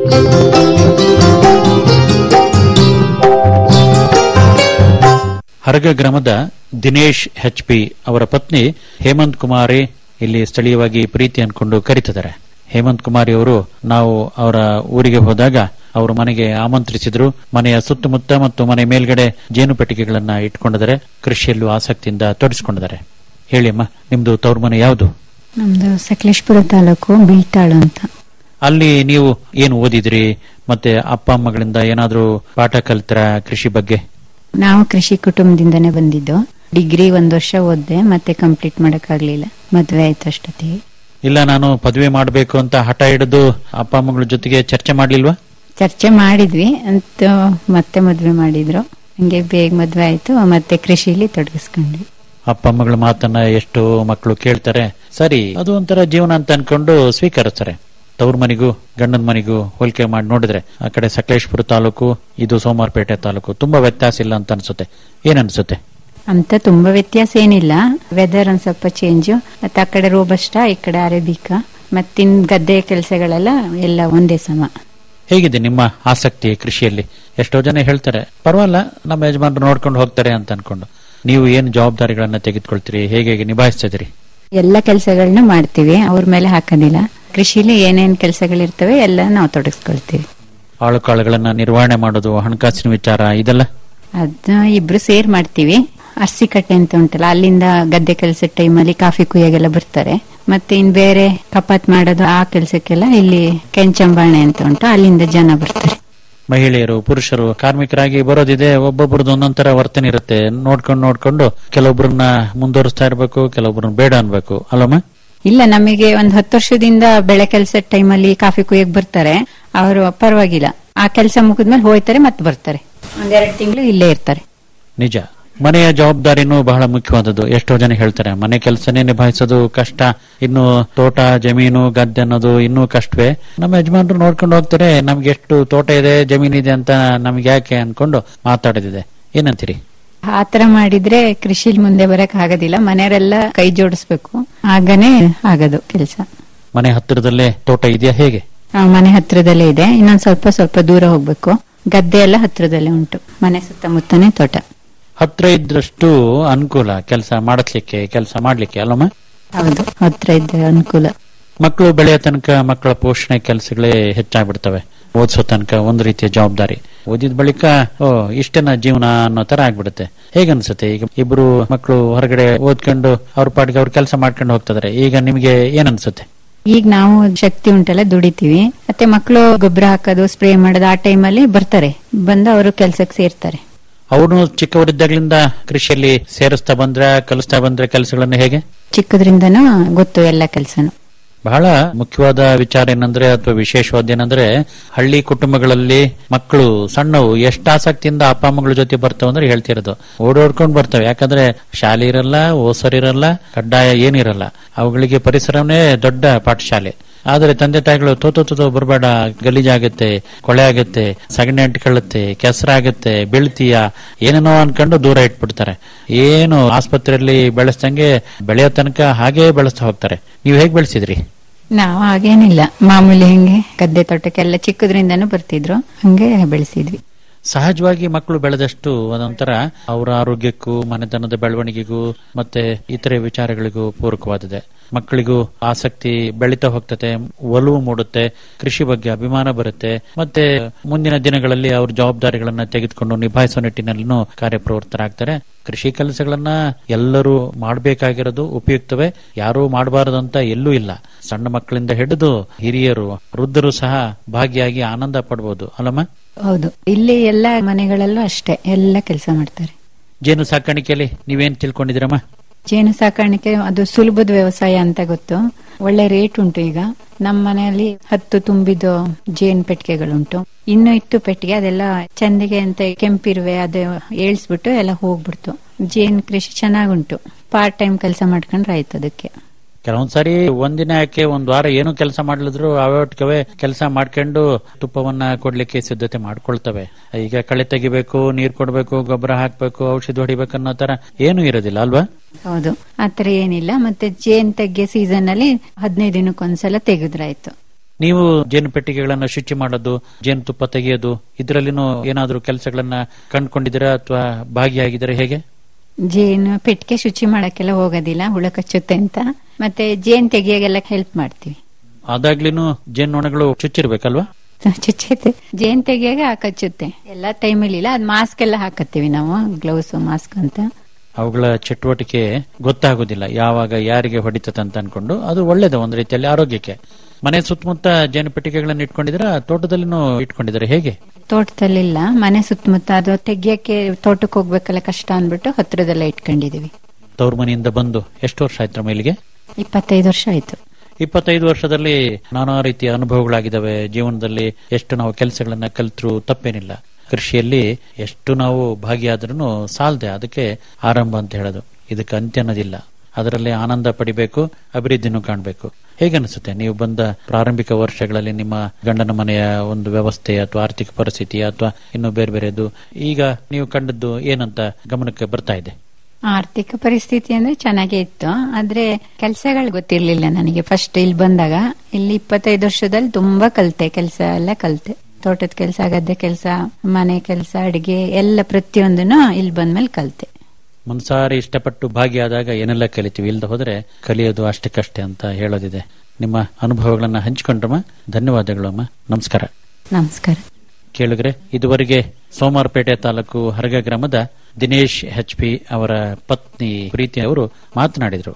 ಹರಗ ಗ್ರಾಮದ ದಿನೇಶ್ ಎಚ್ ಪಿ ಅವರ ಪತ್ನಿ ಹೇಮಂತ್ ಕುಮಾರಿ ಇಲ್ಲಿ ಸ್ಥಳೀಯವಾಗಿ ಪ್ರೀತಿ ಅನ್ಕೊಂಡು ಕರೀತಿದ್ದಾರೆ ಹೇಮಂತ್ ಕುಮಾರಿ ಅವರು ನಾವು ಅವರ ಊರಿಗೆ ಹೋದಾಗ ಅವರು ಮನೆಗೆ ಆಮಂತ್ರಿಸಿದ್ರು ಮನೆಯ ಸುತ್ತಮುತ್ತ ಮತ್ತು ಮನೆ ಮೇಲ್ಗಡೆ ಜೇನು ಪೆಟ್ಟಿಗೆಗಳನ್ನ ಇಟ್ಕೊಂಡಿದ್ದಾರೆ ಕೃಷಿಯಲ್ಲೂ ಆಸಕ್ತಿಯಿಂದ ತೊಡಗಿಸಿಕೊಂಡಿದ್ದಾರೆ ಹೇಳಿ ಅಮ್ಮ ನಿಮ್ದು ತವ್ರ ಮನೆ ಯಾವುದು ನಮ್ದು ಸಕಲೇಶ್ಪುರ ತಾಲೂಕು ಬೀಳ್ತಾಳು ಅಂತ ಅಲ್ಲಿ ನೀವು ಏನು ಓದಿದ್ರಿ ಮತ್ತೆ ಅಪ್ಪ ಅಮ್ಮಗಳಿಂದ ಏನಾದ್ರೂ ಪಾಠ ಕಲಿತರ ಕೃಷಿ ಬಗ್ಗೆ ನಾವು ಕೃಷಿ ಕುಟುಂಬದಿಂದನೇ ಬಂದಿದ್ದು ಡಿಗ್ರಿ ಒಂದ್ ವರ್ಷ ಓದ್ದೆ ಮತ್ತೆ ಕಂಪ್ಲೀಟ್ ಮಾಡಕ್ಕಾಗ್ಲಿಲ್ಲ ಮದ್ವೆ ಆಯ್ತು ಅಷ್ಟೊತ್ತಿಗೆ ಇಲ್ಲ ನಾನು ಪದವಿ ಮಾಡಬೇಕು ಅಂತ ಹಠ ಹಿಡಿದು ಅಪ್ಪ ಅಮ್ಮಗಳ ಜೊತೆಗೆ ಚರ್ಚೆ ಮಾಡ್ಲಿಲ್ವಾ ಚರ್ಚೆ ಮಾಡಿದ್ವಿ ಅಂತ ಮತ್ತೆ ಮದ್ವೆ ಮಾಡಿದ್ರು ಹಂಗೆ ಬೇಗ ಮದ್ವೆ ಆಯ್ತು ಮತ್ತೆ ಕೃಷಿಲಿ ತೊಡಗಿಸ್ಕೊಂಡ್ವಿ ಅಪ್ಪ ಅಮ್ಮಗಳ ಮಾತನ್ನ ಎಷ್ಟು ಮಕ್ಕಳು ಕೇಳ್ತಾರೆ ಸರಿ ಅದು ಒಂಥರ ಜೀವನ ಅಂತ ಅನ್ಕೊಂಡು ಸ್ವೀಕರಿಸ್ತಾರೆ ತವ್ರ ಮನೆಗೂ ಗಂಡನ ಮನೆಗೂ ಹೋಲಿಕೆ ಮಾಡಿ ನೋಡಿದ್ರೆ ಆ ಕಡೆ ಸಕಲೇಶ್ಪುರ ತಾಲೂಕು ಇದು ಸೋಮವಾರಪೇಟೆ ತಾಲೂಕು ತುಂಬಾ ವ್ಯತ್ಯಾಸ ಇಲ್ಲ ಅಂತ ಅನ್ಸುತ್ತೆ ಏನ್ ಅನ್ಸುತ್ತೆ ಅಂತ ತುಂಬಾ ವ್ಯತ್ಯಾಸ ಏನಿಲ್ಲ ವೆದರ್ ಒಂದ್ ಸ್ವಲ್ಪ ಚೇಂಜ್ ಮತ್ತೆ ಆ ಕಡೆ ರೋಬಸ್ಟ ಈ ಕಡೆ ಅರೇಬಿಕಾ ಮತ್ತಿನ್ ಗದ್ದೆ ಕೆಲಸಗಳೆಲ್ಲ ಎಲ್ಲ ಒಂದೇ ಸಮ ಹೇಗಿದೆ ನಿಮ್ಮ ಆಸಕ್ತಿ ಕೃಷಿಯಲ್ಲಿ ಎಷ್ಟೋ ಜನ ಹೇಳ್ತಾರೆ ಪರವಾಗಿಲ್ಲ ನಮ್ಮ ಯಜಮಾನರು ನೋಡ್ಕೊಂಡು ಹೋಗ್ತಾರೆ ಅಂತ ಅನ್ಕೊಂಡು ನೀವು ಏನು ಜವಾಬ್ದಾರಿಗಳನ್ನ ತೆಗೆದುಕೊಳ್ತೀರಿ ಹೇಗೆ ಹೇಗೆ ನಿಭಾಯಿಸ್ತಿದ್ರಿ ಎಲ್ಲ ಕೆಲಸಗಳನ್ನ ಮಾಡ್ತೀವಿ ಅವ್ರ ಮೇಲೆ ಹಾಕೋದಿಲ್ಲ ಕೃಷಿಲಿ ಏನೇನ್ ಕೆಲಸಗಳಿರ್ತವೆ ಎಲ್ಲ ನಾವು ತೊಡಗಿಸ್ಕೊಳ್ತೀವಿ ಆಳು ಕಾಳುಗಳನ್ನ ನಿರ್ವಹಣೆ ಮಾಡೋದು ಹಣಕಾಸಿನ ವಿಚಾರ ಇದೆಲ್ಲ ಅದನ್ನ ಇಬ್ರು ಸೇರ್ ಮಾಡ್ತೀವಿ ಅರ್ಸಿಕಟ್ಟೆ ಅಂತ ಉಂಟಲ್ಲ ಅಲ್ಲಿಂದ ಗದ್ದೆ ಕೆಲಸ ಟೈಮಲ್ಲಿ ಕಾಫಿ ಕುಯ್ಯಾಗೆಲ್ಲ ಬರ್ತಾರೆ ಮತ್ತೆ ಇನ್ ಬೇರೆ ಕಪಾತ್ ಮಾಡೋದು ಆ ಕೆಲಸಕ್ಕೆಲ್ಲ ಇಲ್ಲಿ ಕೆಂಚಂಬಾಣೆ ಅಂತ ಉಂಟು ಅಲ್ಲಿಂದ ಜನ ಬರ್ತಾರೆ ಮಹಿಳೆಯರು ಪುರುಷರು ಕಾರ್ಮಿಕರಾಗಿ ಬರೋದಿದೆ ಒಬ್ಬೊಬ್ರದ್ದು ಒಂದೊಂದರ ವರ್ತನೆ ಇರುತ್ತೆ ನೋಡ್ಕೊಂಡು ನೋಡ್ಕೊಂಡು ಕೆಲವೊಬ್ಬರನ್ನ ಮುಂದುವರಿಸ್ತಾ ಇರ್ಬೇಕು ಕೆಲವೊಬ್ಬರನ್ನ ಬೇಡ ಅನ್ಬೇಕು ಅಲ್ಲಮ್ಮ ಇಲ್ಲ ನಮಗೆ ಒಂದ್ ಹತ್ತು ವರ್ಷದಿಂದ ಬೆಳೆ ಕೆಲಸ ಟೈಮಲ್ಲಿ ಕಾಫಿ ಕುಯ್ಯಕ್ ಬರ್ತಾರೆ ಅವರು ಪರವಾಗಿಲ್ಲ ಆ ಕೆಲಸ ಮುಗಿದ್ಮೇಲೆ ಹೋಯ್ತಾರೆ ಮತ್ತೆ ಬರ್ತಾರೆ ಒಂದೆರಡು ತಿಂಗಳು ಇಲ್ಲೇ ಇರ್ತಾರೆ ನಿಜ ಮನೆಯ ಜವಾಬ್ದಾರಿನೂ ಬಹಳ ಮುಖ್ಯವಾದದ್ದು ಎಷ್ಟೋ ಜನ ಹೇಳ್ತಾರೆ ಮನೆ ಕೆಲಸನೇ ನಿಭಾಯಿಸೋದು ಕಷ್ಟ ಇನ್ನು ತೋಟ ಜಮೀನು ಗದ್ದೆ ಅನ್ನೋದು ಇನ್ನೂ ಕಷ್ಟವೇ ನಮ್ಮ ಯಜಮಾನರು ನೋಡ್ಕೊಂಡು ಹೋಗ್ತಾರೆ ನಮ್ಗೆ ಎಷ್ಟು ತೋಟ ಇದೆ ಜಮೀನಿದೆ ಅಂತ ನಮ್ಗೆ ಯಾಕೆ ಅನ್ಕೊಂಡು ಮಾತಾಡೋದಿದೆ ಏನಂತೀರಿ ಆತರ ಮಾಡಿದ್ರೆ ಕೃಷಿಲ್ ಮುಂದೆ ಬರಕ್ ಆಗೋದಿಲ್ಲ ಮನೆಯವರೆಲ್ಲ ಕೈ ಜೋಡಿಸ್ಬೇಕು ಆಗನೇ ಆಗೋದು ಕೆಲಸ ಮನೆ ಹತ್ತಿರದಲ್ಲೇ ತೋಟ ಇದೆಯಾ ಹೇಗೆ ಮನೆ ಹತ್ರದಲ್ಲೇ ಇದೆ ಇನ್ನೊಂದ್ ಸ್ವಲ್ಪ ಸ್ವಲ್ಪ ದೂರ ಹೋಗ್ಬೇಕು ಗದ್ದೆ ಎಲ್ಲ ಹತ್ರದಲ್ಲೇ ಉಂಟು ಮನೆ ಸುತ್ತಮುತ್ತನೇ ತೋಟ ಹತ್ರ ಇದ್ದಷ್ಟು ಅನುಕೂಲ ಕೆಲಸ ಮಾಡಿಸ್ಲಿಕ್ಕೆ ಕೆಲಸ ಮಾಡ್ಲಿಕ್ಕೆ ಅಲ್ಲಮ್ಮ ಹೌದು ಹತ್ರ ಇದ್ದ ಅನುಕೂಲ ಮಕ್ಕಳು ಬೆಳೆಯೋ ತನಕ ಮಕ್ಕಳ ಪೋಷಣೆ ಕೆಲಸಗಳೇ ಹೆಚ್ಚಾಗ್ಬಿಡ್ತವೆ ಓದಿಸೋ ತನಕ ಒಂದು ರೀತಿಯ ಜವಾಬ್ದಾರಿ ಓದಿದ ಬಳಿಕ ಓ ಇಷ್ಟೇನ ಜೀವನ ಅನ್ನೋ ತರ ಆಗ್ಬಿಡುತ್ತೆ ಹೇಗನ್ಸುತ್ತೆ ಈಗ ಇಬ್ರು ಮಕ್ಕಳು ಹೊರಗಡೆ ಓದ್ಕೊಂಡು ಅವ್ರ ಪಾಟಿಗೆ ಅವ್ರ ಕೆಲಸ ಮಾಡ್ಕೊಂಡು ಹೋಗ್ತಿದಾರೆ ಈಗ ನಿಮಗೆ ಏನನ್ಸುತ್ತೆ ಈಗ ನಾವು ಶಕ್ತಿ ಉಂಟಲ್ಲ ದುಡಿತೀವಿ ಮತ್ತೆ ಮಕ್ಕಳು ಗೊಬ್ಬರ ಹಾಕೋದು ಸ್ಪ್ರೇ ಮಾಡೋದು ಆ ಟೈಮಲ್ಲಿ ಬರ್ತಾರೆ ಬಂದು ಅವರು ಕೆಲ್ಸಕ್ಕೆ ಸೇರ್ತಾರೆ ಅವ್ರು ಚಿಕ್ಕವರಿದ್ದಾಗ್ಲಿಂದ ಕೃಷಿಯಲ್ಲಿ ಸೇರಿಸ್ತಾ ಬಂದ್ರೆ ಕಲಿಸ್ತಾ ಬಂದ್ರೆ ಕೆಲಸಗಳನ್ನ ಹೇಗೆ ಚಿಕ್ಕದ್ರಿಂದನೂ ಗೊತ್ತು ಎಲ್ಲ ಕೆಲ್ಸನು ಬಹಳ ಮುಖ್ಯವಾದ ವಿಚಾರ ಏನಂದ್ರೆ ಅಥವಾ ವಿಶೇಷವಾದ ಏನಂದ್ರೆ ಹಳ್ಳಿ ಕುಟುಂಬಗಳಲ್ಲಿ ಮಕ್ಕಳು ಸಣ್ಣವು ಎಷ್ಟು ಆಸಕ್ತಿಯಿಂದ ಅಪ್ಪ ಅಮ್ಮಗಳ ಜೊತೆ ಬರ್ತಾವ ಅಂದ್ರೆ ಹೇಳ್ತಿರೋದು ಓಡೋಡ್ಕೊಂಡು ಬರ್ತವೆ ಯಾಕಂದ್ರೆ ಶಾಲೆ ಇರಲ್ಲ ಓಸರಿರಲ್ಲ ಕಡ್ಡಾಯ ಏನಿರಲ್ಲ ಅವುಗಳಿಗೆ ಪರಿಸರವೇ ದೊಡ್ಡ ಪಾಠಶಾಲೆ ಆದ್ರೆ ತಂದೆ ತಾಯಿಗಳು ತೋತೋ ತೋತೋ ಬರಬೇಡ ಗಲೀಜಾಗುತ್ತೆ ಕೊಳೆ ಆಗುತ್ತೆ ಸಗಣಿ ಅಂಟ್ಕೊಳ್ಳುತ್ತೆ ಕೆಸರಾಗುತ್ತೆ ಬೆಳ್ತೀಯ ಏನೇನೋ ಅನ್ಕೊಂಡು ದೂರ ಇಟ್ಬಿಡ್ತಾರೆ ಏನು ಆಸ್ಪತ್ರೆಯಲ್ಲಿ ಬೆಳೆಸ್ದಂಗೆ ಬೆಳೆಯೋ ತನಕ ಹಾಗೇ ಬೆಳೆಸ್ತಾ ಹೋಗ್ತಾರೆ ನೀವು ಹೇಗ್ ಬೆಳೆಸಿದ್ರಿ ನಾವು ಹಾಗೇನಿಲ್ಲ ಮಾಮೂಲಿ ಹಿಂಗೆ ಗದ್ದೆ ತೋಟಕ್ಕೆಲ್ಲ ಚಿಕ್ಕದ್ರಿಂದನೂ ಬರ್ತಿದ್ರು ಹಂಗೆ ಬೆಳೆಸಿದ್ವಿ ಸಹಜವಾಗಿ ಮಕ್ಕಳು ಬೆಳೆದಷ್ಟು ಅದೊಂಥರ ಅವರ ಆರೋಗ್ಯಕ್ಕೂ ಮನೆತನದ ಬೆಳವಣಿಗೆಗೂ ಮತ್ತೆ ಇತರೆ ವಿಚಾರಗಳಿಗೂ ಪೂರಕವಾದಿದೆ ಮಕ್ಕಳಿಗೂ ಆಸಕ್ತಿ ಬೆಳೀತಾ ಹೋಗ್ತದೆ ಒಲವು ಮೂಡುತ್ತೆ ಕೃಷಿ ಬಗ್ಗೆ ಅಭಿಮಾನ ಬರುತ್ತೆ ಮತ್ತೆ ಮುಂದಿನ ದಿನಗಳಲ್ಲಿ ಅವ್ರ ಜವಾಬ್ದಾರಿಗಳನ್ನ ತೆಗೆದುಕೊಂಡು ನಿಭಾಯಿಸೋ ನಿಟ್ಟಿನಲ್ಲೂ ಕಾರ್ಯಪ್ರವೃತ್ತರಾಗ್ತಾರೆ ಕೃಷಿ ಕೆಲಸಗಳನ್ನ ಎಲ್ಲರೂ ಮಾಡಬೇಕಾಗಿರೋದು ಉಪಯುಕ್ತವೇ ಯಾರೂ ಮಾಡಬಾರದಂತ ಎಲ್ಲೂ ಇಲ್ಲ ಸಣ್ಣ ಮಕ್ಕಳಿಂದ ಹಿಡಿದು ಹಿರಿಯರು ವೃದ್ಧರು ಸಹ ಭಾಗಿಯಾಗಿ ಆನಂದ ಪಡಬಹುದು ಅಲ್ಲಮ್ಮ ಹೌದು ಇಲ್ಲಿ ಎಲ್ಲ ಮನೆಗಳಲ್ಲೂ ಅಷ್ಟೇ ಎಲ್ಲ ಕೆಲಸ ಮಾಡ್ತಾರೆ ಜೇನು ಸಾಕಾಣಿಕೆಯಲ್ಲಿ ನೀವೇನ್ ತಿಳ್ಕೊಂಡಿದ್ದೀರಮ್ಮ ಜೇನು ಸಾಕಾಣಿಕೆ ಅದು ಸುಲಭದ ವ್ಯವಸಾಯ ಅಂತ ಗೊತ್ತು ಒಳ್ಳೆ ರೇಟ್ ಉಂಟು ಈಗ ನಮ್ಮ ಮನೆಯಲ್ಲಿ ಹತ್ತು ತುಂಬಿದ ಜೇನು ಪೆಟ್ಟಿಗೆಗಳುಂಟು ಇನ್ನು ಇತ್ತು ಪೆಟ್ಟಿಗೆ ಅದೆಲ್ಲ ಚಂದಿಗೆ ಅಂತ ಕೆಂಪಿರುವೆ ಅದು ಏಳ್ಸ್ಬಿಟ್ಟು ಎಲ್ಲ ಹೋಗ್ಬಿಡ್ತು ಜೇನು ಕೃಷಿ ಚೆನ್ನಾಗುಂಟು ಪಾರ್ಟ್ ಟೈಮ್ ಕೆಲಸ ಮಾಡ್ಕೊಂಡ್ರೆ ಆಯ್ತು ಅದಕ್ಕೆ ಕೆಲವೊಂದ್ಸಾರಿ ಒಂದಿನ ಯಾಕೆ ಒಂದ್ ವಾರ ಏನು ಕೆಲಸ ಮಾಡ್ಲಿದ್ರು ಅವಟ್ಕವೇ ಕೆಲಸ ಮಾಡ್ಕೊಂಡು ತುಪ್ಪವನ್ನ ಕೊಡ್ಲಿಕ್ಕೆ ಸಿದ್ಧತೆ ಮಾಡ್ಕೊಳ್ತವೆ ಈಗ ಕಳೆ ತೆಗಿಬೇಕು ನೀರ್ ಕೊಡ್ಬೇಕು ಗೊಬ್ಬರ ಹಾಕ್ಬೇಕು ಔಷಧಿ ಹೊಡಿಬೇಕು ಅನ್ನೋ ತರ ಏನು ಇರೋದಿಲ್ಲ ಅಲ್ವಾ ಹೌದು ಆತರ ಏನಿಲ್ಲ ಮತ್ತೆ ಜೇನ್ ತೆಗ್ಗೆ ಸೀಸನ್ ಅಲ್ಲಿ ಹದಿನೈದು ದಿನಕ್ಕೊಂದ್ಸಲ ತೆಗೆದ್ರಾಯ್ತು ನೀವು ಜೇನು ಪೆಟ್ಟಿಗೆಗಳನ್ನ ಶುಚಿ ಮಾಡೋದು ಜೇನು ತುಪ್ಪ ತೆಗೆಯೋದು ಇದರಲ್ಲಿನೂ ಏನಾದ್ರೂ ಕೆಲಸಗಳನ್ನ ಕಂಡ್ಕೊಂಡಿದ್ದೀರಾ ಅಥವಾ ಭಾಗಿಯಾಗಿದ್ದೀರಾ ಹೇಗೆ ಜೇನು ಪೆಟ್ಟಿಗೆ ಶುಚಿ ಮಾಡಕ್ಕೆಲ್ಲ ಹೋಗೋದಿಲ್ಲ ಹುಳ ಕಚ್ಚುತ್ತೆ ಅಂತ ಮತ್ತೆ ಜೇನ್ ತೆಗಿಯಾಗೆಲ್ಲ ಹೆಲ್ಪ್ ಮಾಡ್ತೀವಿ ಆದಾಗ್ಲಿನೂ ಜೇನು ನೊಣಗಳು ಚುಚ್ಚಿರ್ಬೇಕಲ್ವಾ ಚುಚ್ಚೈತೆ ಜೇನ್ ತೆಗಿಯಾಗ ಕಚ್ಚುತ್ತೆ ಎಲ್ಲ ಟೈಮಲ್ಲಿ ಇಲ್ಲ ಅದ್ ಮಾಸ್ಕ್ ಎಲ್ಲ ಹಾಕತ್ತೀವಿ ನಾವು ಗ್ಲೌಸ್ ಮಾಸ್ಕ್ ಅಂತ ಅವುಗಳ ಚಟುವಟಿಕೆ ಗೊತ್ತಾಗೋದಿಲ್ಲ ಯಾವಾಗ ಯಾರಿಗೆ ಹೊಡಿತದೆ ಅಂತ ಅನ್ಕೊಂಡು ಅದು ಒಳ್ಳೇದು ಒಂದ್ ರೀತಿಯಲ್ಲಿ ಆರೋಗ್ಯಕ್ಕೆ ಮನೆ ಸುತ್ತಮುತ್ತ ಜೇನು ಪೆಟ್ಟಿಗೆಗಳನ್ನ ಇಟ್ಕೊಂಡಿದ್ರ ತೋಟದಲ್ಲಿನೂ ಇಟ್ಕೊಂಡಿದ್ದಾರೆ ಹೇಗೆ ತೋಟದಲ್ಲಿಲ್ಲ ಮನೆ ಸುತ್ತಮುತ್ತ ಅದು ತೆಗಿಯಕ್ಕೆ ತೋಟಕ್ಕೆ ಹೋಗ್ಬೇಕಲ್ಲ ಕಷ್ಟ ಅಂದ್ಬಿಟ್ಟು ಹತ್ರದಲ್ಲ ಇಟ್ಕೊಂಡಿದೀವಿ ತವ್ರ ಮನೆಯಿಂದ ಬಂದು ಎಷ್ಟು ವರ್ಷ ಆಯ್ತು ಇಲ್ಲಿಗೆ ಇಪ್ಪತ್ತೈದು ವರ್ಷ ಆಯ್ತು ಇಪ್ಪತ್ತೈದು ವರ್ಷದಲ್ಲಿ ನಾನಾ ರೀತಿಯ ಅನುಭವಗಳಾಗಿದ್ದಾವೆ ಜೀವನದಲ್ಲಿ ಎಷ್ಟು ನಾವು ಕೆಲಸಗಳನ್ನ ಕಲ್ತ್ರು ತಪ್ಪೇನಿಲ್ಲ ಕೃಷಿಯಲ್ಲಿ ಎಷ್ಟು ನಾವು ಭಾಗಿಯಾದ್ರೂ ಸಾಲದೆ ಅದಕ್ಕೆ ಆರಂಭ ಅಂತ ಹೇಳೋದು ಇದಕ್ಕೆ ಅಂತ್ಯ ಅನ್ನೋದಿಲ್ಲ ಅದರಲ್ಲಿ ಆನಂದ ಪಡಿಬೇಕು ಅಭಿವೃದ್ಧಿನೂ ಕಾಣಬೇಕು ಹೇಗನ್ಸುತ್ತೆ ನೀವು ಬಂದ ಪ್ರಾರಂಭಿಕ ವರ್ಷಗಳಲ್ಲಿ ನಿಮ್ಮ ಗಂಡನ ಮನೆಯ ಒಂದು ವ್ಯವಸ್ಥೆ ಅಥವಾ ಆರ್ಥಿಕ ಪರಿಸ್ಥಿತಿ ಅಥವಾ ಇನ್ನು ಬೇರೆ ಬೇರೆದು ಈಗ ನೀವು ಕಂಡದ್ದು ಏನಂತ ಗಮನಕ್ಕೆ ಬರ್ತಾ ಇದೆ ಆರ್ಥಿಕ ಪರಿಸ್ಥಿತಿ ಅಂದ್ರೆ ಚೆನ್ನಾಗೇ ಇತ್ತು ಆದ್ರೆ ಕೆಲಸಗಳು ಗೊತ್ತಿರ್ಲಿಲ್ಲ ನನಗೆ ಫಸ್ಟ್ ಇಲ್ಲಿ ಬಂದಾಗ ಇಲ್ಲಿ ಇಪ್ಪತ್ತೈದು ವರ್ಷದಲ್ಲಿ ತುಂಬಾ ಕಲ್ತೆ ಕೆಲಸ ಎಲ್ಲ ಕಲ್ತೆ ತೋಟದ ಕೆಲಸ ಗದ್ದೆ ಕೆಲಸ ಮನೆ ಕೆಲಸ ಅಡಿಗೆ ಎಲ್ಲ ಪ್ರತಿಯೊಂದನ್ನು ಇಲ್ಲಿ ಬಂದ್ಮೇಲೆ ಕಲ್ತೆ ಮುನ್ಸಾರಿ ಇಷ್ಟಪಟ್ಟು ಭಾಗಿಯಾದಾಗ ಏನೆಲ್ಲ ಕಲಿತೀವಿ ಇಲ್ದ ಹೋದ್ರೆ ಕಲಿಯೋದು ಅಷ್ಟಕ್ಕಷ್ಟೇ ಅಂತ ಹೇಳೋದಿದೆ ನಿಮ್ಮ ಅನುಭವಗಳನ್ನ ಹಂಚಿಕೊಂಡ್ರಮ್ಮ ಧನ್ಯವಾದಗಳು ಅಮ್ಮ ನಮಸ್ಕಾರ ನಮಸ್ಕಾರ ಕೇಳಿದ್ರೆ ಇದುವರೆಗೆ ಸೋಮಾರಪೇಟೆ ತಾಲೂಕು ಹರಗ ಗ್ರಾಮದ ದಿನೇಶ್ ಎಚ್ ಪಿ ಅವರ ಪತ್ನಿ ಪ್ರೀತಿ ಅವರು ಮಾತನಾಡಿದರು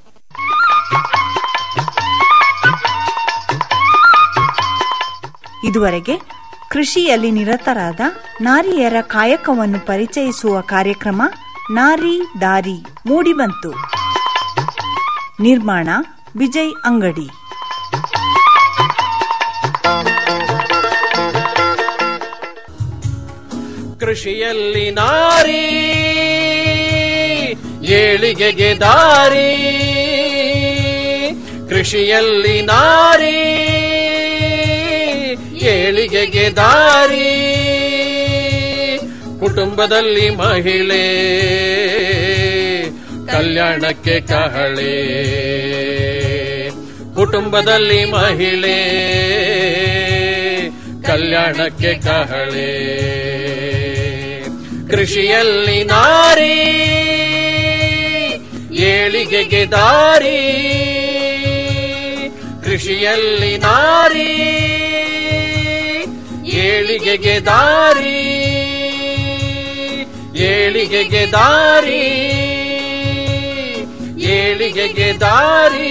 ಇದುವರೆಗೆ ಕೃಷಿಯಲ್ಲಿ ನಿರತರಾದ ನಾರಿಯರ ಕಾಯಕವನ್ನು ಪರಿಚಯಿಸುವ ಕಾರ್ಯಕ್ರಮ ನಾರಿ ದಾರಿ ಮೂಡಿಬಂತು ನಿರ್ಮಾಣ ವಿಜಯ್ ಅಂಗಡಿ ಕೃಷಿಯಲ್ಲಿ ನಾರಿ ಏಳಿಗೆಗೆ ದಾರಿ ಕೃಷಿಯಲ್ಲಿ ನಾರಿ ಏಳಿಗೆಗೆ ದಾರಿ ಕುಟುಂಬದಲ್ಲಿ ಮಹಿಳೆ ಕಲ್ಯಾಣಕ್ಕೆ ಕಹಳೆ ಕುಟುಂಬದಲ್ಲಿ ಮಹಿಳೆ ಕಲ್ಯಾಣಕ್ಕೆ ಕಹಳೆ ಕೃಷಿಯಲ್ಲಿ ನಾರಿ ಏಳಿಗೆಗೆ ದಾರಿ ಕೃಷಿಯಲ್ಲಿ ನಾರಿ ಏಳಿಗೆಗೆ ದಾರಿ ಏಳಿಗೆಗೆ ದಾರಿ ಏಳಿಗೆಗೆ ದಾರಿ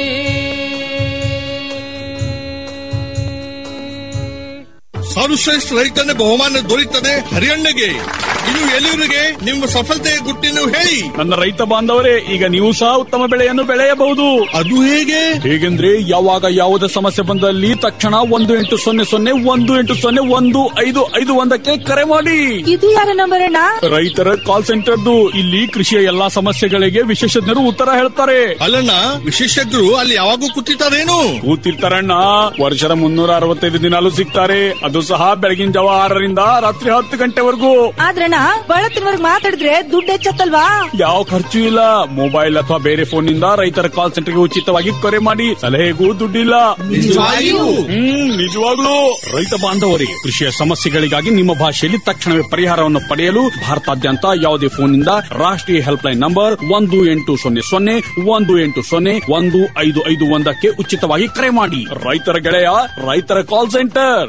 ಸರ್ವಶ್ರೇಷ್ಠ ರೈತನ ಬಹುಮಾನ ದೊರೆಯುತ್ತದೆ ಹರಿಯಣ್ಣಗೆ ಇದು ಎಲ್ಲಿವರಿಗೆ ನಿಮ್ಮ ಸಫಲತೆಯ ಗುಟ್ಟಿನ ಹೇಳಿ ನನ್ನ ರೈತ ಬಾಂಧವರೇ ಈಗ ನೀವು ಸಹ ಉತ್ತಮ ಬೆಳೆಯನ್ನು ಬೆಳೆಯಬಹುದು ಅದು ಹೇಗೆ ಹೇಗೆಂದ್ರೆ ಯಾವಾಗ ಯಾವುದೇ ಸಮಸ್ಯೆ ಬಂದಲ್ಲಿ ತಕ್ಷಣ ಒಂದು ಎಂಟು ಸೊನ್ನೆ ಸೊನ್ನೆ ಒಂದು ಎಂಟು ಸೊನ್ನೆ ಒಂದು ಐದು ಐದು ಒಂದಕ್ಕೆ ಕರೆ ಮಾಡಿ ಇದು ಯಾರ ನಂಬರ್ ಅಣ್ಣ ರೈತರ ಕಾಲ್ ಸೆಂಟರ್ದು ಇಲ್ಲಿ ಕೃಷಿಯ ಎಲ್ಲಾ ಸಮಸ್ಯೆಗಳಿಗೆ ವಿಶೇಷಜ್ಞರು ಉತ್ತರ ಹೇಳ್ತಾರೆ ಅಲ್ಲಣ್ಣ ವಿಶೇಷಜ್ಞರು ಅಲ್ಲಿ ಯಾವಾಗೂ ಕೂತಿರ್ತಾರೇನು ಕೂತಿರ್ತಾರಣ್ಣ ವರ್ಷದ ಮುನ್ನೂರ ಅರವತ್ತೈದು ದಿನಾಲು ಸಿಗ್ತಾರೆ ಅದು ಸಹ ಬೆಳಗಿನ ಜಾವ ಆರರಿಂದ ರಾತ್ರಿ ಹತ್ತು ಗಂಟೆವರೆಗೂ ಆದ್ರಣ್ಣ ಬಳತ್ತಿನವರ್ಗ್ ಮಾತಾಡಿದ್ರೆ ದುಡ್ಡು ಹೆಚ್ಚತ್ತಲ್ವಾ ಯಾವ ಖರ್ಚು ಇಲ್ಲ ಮೊಬೈಲ್ ಅಥವಾ ಬೇರೆ ಫೋನ್ ನಿಂದ ರೈತರ ಕಾಲ್ ಸೆಂಟರ್ಗೆ ಉಚಿತವಾಗಿ ಕರೆ ಮಾಡಿ ಸಲಹೆಗೂ ದುಡ್ಡಿಲ್ಲ ನಿಜವಾಗಿಯೂ? ಹ್ಮ್ ನಿಜವಾಗ್ಲೂ ರೈತ ಬಾಂಧವರಿಗೆ ಕೃಷಿಯ ಸಮಸ್ಯೆಗಳಿಗಾಗಿ ನಿಮ್ಮ ಭಾಷೆಯಲ್ಲಿ ತಕ್ಷಣವೇ ಪರಿಹಾರವನ್ನು ಪಡೆಯಲು ಭಾರತಾದ್ಯಂತ ಯಾವುದೇ ಫೋನ್ನಿಂದ ರಾಷ್ಟ್ರೀಯ ಹೆಲ್ಪ್ ಲೈನ್ ನಂಬರ್ ಒಂದು ಎಂಟು ಸೊನ್ನೆ ಸೊನ್ನೆ ಒಂದು ಎಂಟು ಸೊನ್ನೆ ಒಂದು ಐದು ಐದು ಒಂದಕ್ಕೆ ಉಚಿತವಾಗಿ ಕರೆ ಮಾಡಿ ರೈತರ ಗೆಳೆಯ ರೈತರ ಕಾಲ್ ಸೆಂಟರ್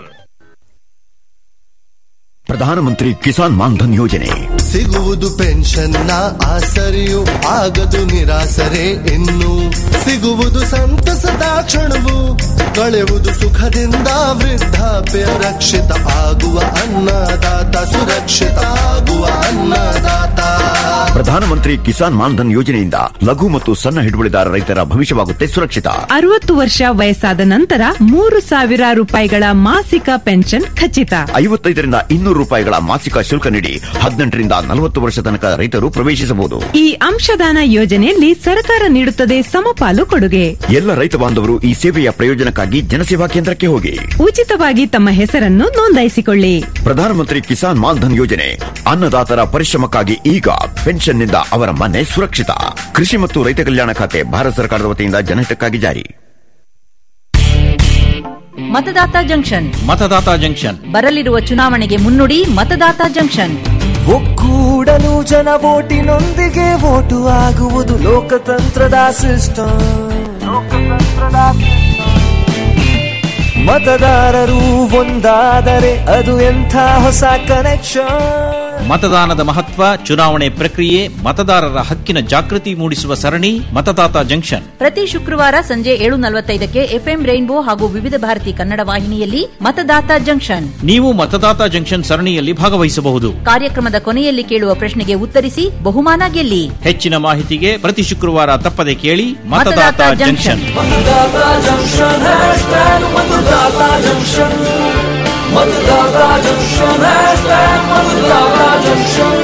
ಪ್ರಧಾನಮಂತ್ರಿ ಕಿಸಾನ್ ಮಾನ್ಧನ್ ಯೋಜನೆ ಸಿಗುವುದು ಪೆನ್ಷನ್ನ ಆಸರೆಯು ಆಗದು ನಿರಾಸರೆ ಇನ್ನು ಸಿಗುವುದು ಸಂತಸದ ಕ್ಷಣವು ಕಳೆಯುವುದು ಸುಖದಿಂದ ವೃದ್ಧಾಪ್ಯ ರಕ್ಷಿತ ಆಗುವ ಅನ್ನದಾತ ಸುರಕ್ಷಿತ ಆಗುವ ಅನ್ನದಾತ ಪ್ರಧಾನಮಂತ್ರಿ ಕಿಸಾನ್ ಮಾನ್ಧನ್ ಯೋಜನೆಯಿಂದ ಲಘು ಮತ್ತು ಸಣ್ಣ ಹಿಡುವಳಿದಾರ ರೈತರ ಭವಿಷ್ಯವಾಗುತ್ತೆ ಸುರಕ್ಷಿತ ಅರವತ್ತು ವರ್ಷ ವಯಸ್ಸಾದ ನಂತರ ಮೂರು ಸಾವಿರ ರೂಪಾಯಿಗಳ ಮಾಸಿಕ ಪೆನ್ಷನ್ ಖಚಿತ ಐವತ್ತೈದರಿಂದ ಇನ್ನೂರು ರೂಪಾಯಿಗಳ ಮಾಸಿಕ ಶುಲ್ಕ ನೀಡಿ ಹದಿನೆಂಟರಿಂದ ನಲವತ್ತು ವರ್ಷ ತನಕ ರೈತರು ಪ್ರವೇಶಿಸಬಹುದು ಈ ಅಂಶದಾನ ಯೋಜನೆಯಲ್ಲಿ ಸರ್ಕಾರ ನೀಡುತ್ತದೆ ಸಮಪಾಲು ಕೊಡುಗೆ ಎಲ್ಲ ರೈತ ಬಾಂಧವರು ಈ ಸೇವೆಯ ಪ್ರಯೋಜನಕ್ಕಾಗಿ ಜನಸೇವಾ ಕೇಂದ್ರಕ್ಕೆ ಹೋಗಿ ಉಚಿತವಾಗಿ ತಮ್ಮ ಹೆಸರನ್ನು ನೋಂದಾಯಿಸಿಕೊಳ್ಳಿ ಪ್ರಧಾನಮಂತ್ರಿ ಕಿಸಾನ್ ಮಾನ್ಧನ್ ಯೋಜನೆ ಅನ್ನದಾತರ ಪರಿಶ್ರಮಕ್ಕಾಗಿ ಈಗ ಪೆನ್ಷನ್ನಿಂದ ಅವರ ಮನೆ ಸುರಕ್ಷಿತ ಕೃಷಿ ಮತ್ತು ರೈತ ಕಲ್ಯಾಣ ಖಾತೆ ಭಾರತ ಸರ್ಕಾರದ ವತಿಯಿಂದ ಜನಹಿತಕ್ಕಾಗಿ ಜಾರಿ ಮತದಾತ ಜಂಕ್ಷನ್ ಮತದಾತ ಜಂಕ್ಷನ್ ಬರಲಿರುವ ಚುನಾವಣೆಗೆ ಮುನ್ನುಡಿ ಮತದಾತ ಜಂಕ್ಷನ್ ಒಕ್ಕೂಡಲು ಜನ ಓಟಿನೊಂದಿಗೆ ಓಟು ಆಗುವುದು ಲೋಕತಂತ್ರದ ಸಿಸ್ಟಮ್ ಮತದಾರರು ಒಂದಾದರೆ ಅದು ಎಂಥ ಹೊಸ ಕನೆಕ್ಷನ್ ಮತದಾನದ ಮಹತ್ವ ಚುನಾವಣೆ ಪ್ರಕ್ರಿಯೆ ಮತದಾರರ ಹಕ್ಕಿನ ಜಾಗೃತಿ ಮೂಡಿಸುವ ಸರಣಿ ಮತದಾತ ಜಂಕ್ಷನ್ ಪ್ರತಿ ಶುಕ್ರವಾರ ಸಂಜೆ ಏಳು ನಲವತ್ತೈದಕ್ಕೆ ಎಫ್ಎಂ ರೈನ್ಬೋ ಹಾಗೂ ವಿವಿಧ ಭಾರತಿ ಕನ್ನಡ ವಾಹಿನಿಯಲ್ಲಿ ಮತದಾತ ಜಂಕ್ಷನ್ ನೀವು ಮತದಾತ ಜಂಕ್ಷನ್ ಸರಣಿಯಲ್ಲಿ ಭಾಗವಹಿಸಬಹುದು ಕಾರ್ಯಕ್ರಮದ ಕೊನೆಯಲ್ಲಿ ಕೇಳುವ ಪ್ರಶ್ನೆಗೆ ಉತ್ತರಿಸಿ ಬಹುಮಾನ ಗೆಲ್ಲಿ ಹೆಚ್ಚಿನ ಮಾಹಿತಿಗೆ ಪ್ರತಿ ಶುಕ್ರವಾರ ತಪ್ಪದೆ ಕೇಳಿ Matadata Matadata junction Matadata junction hashtag Matadata junction Matadata junction hashtag Matadata junction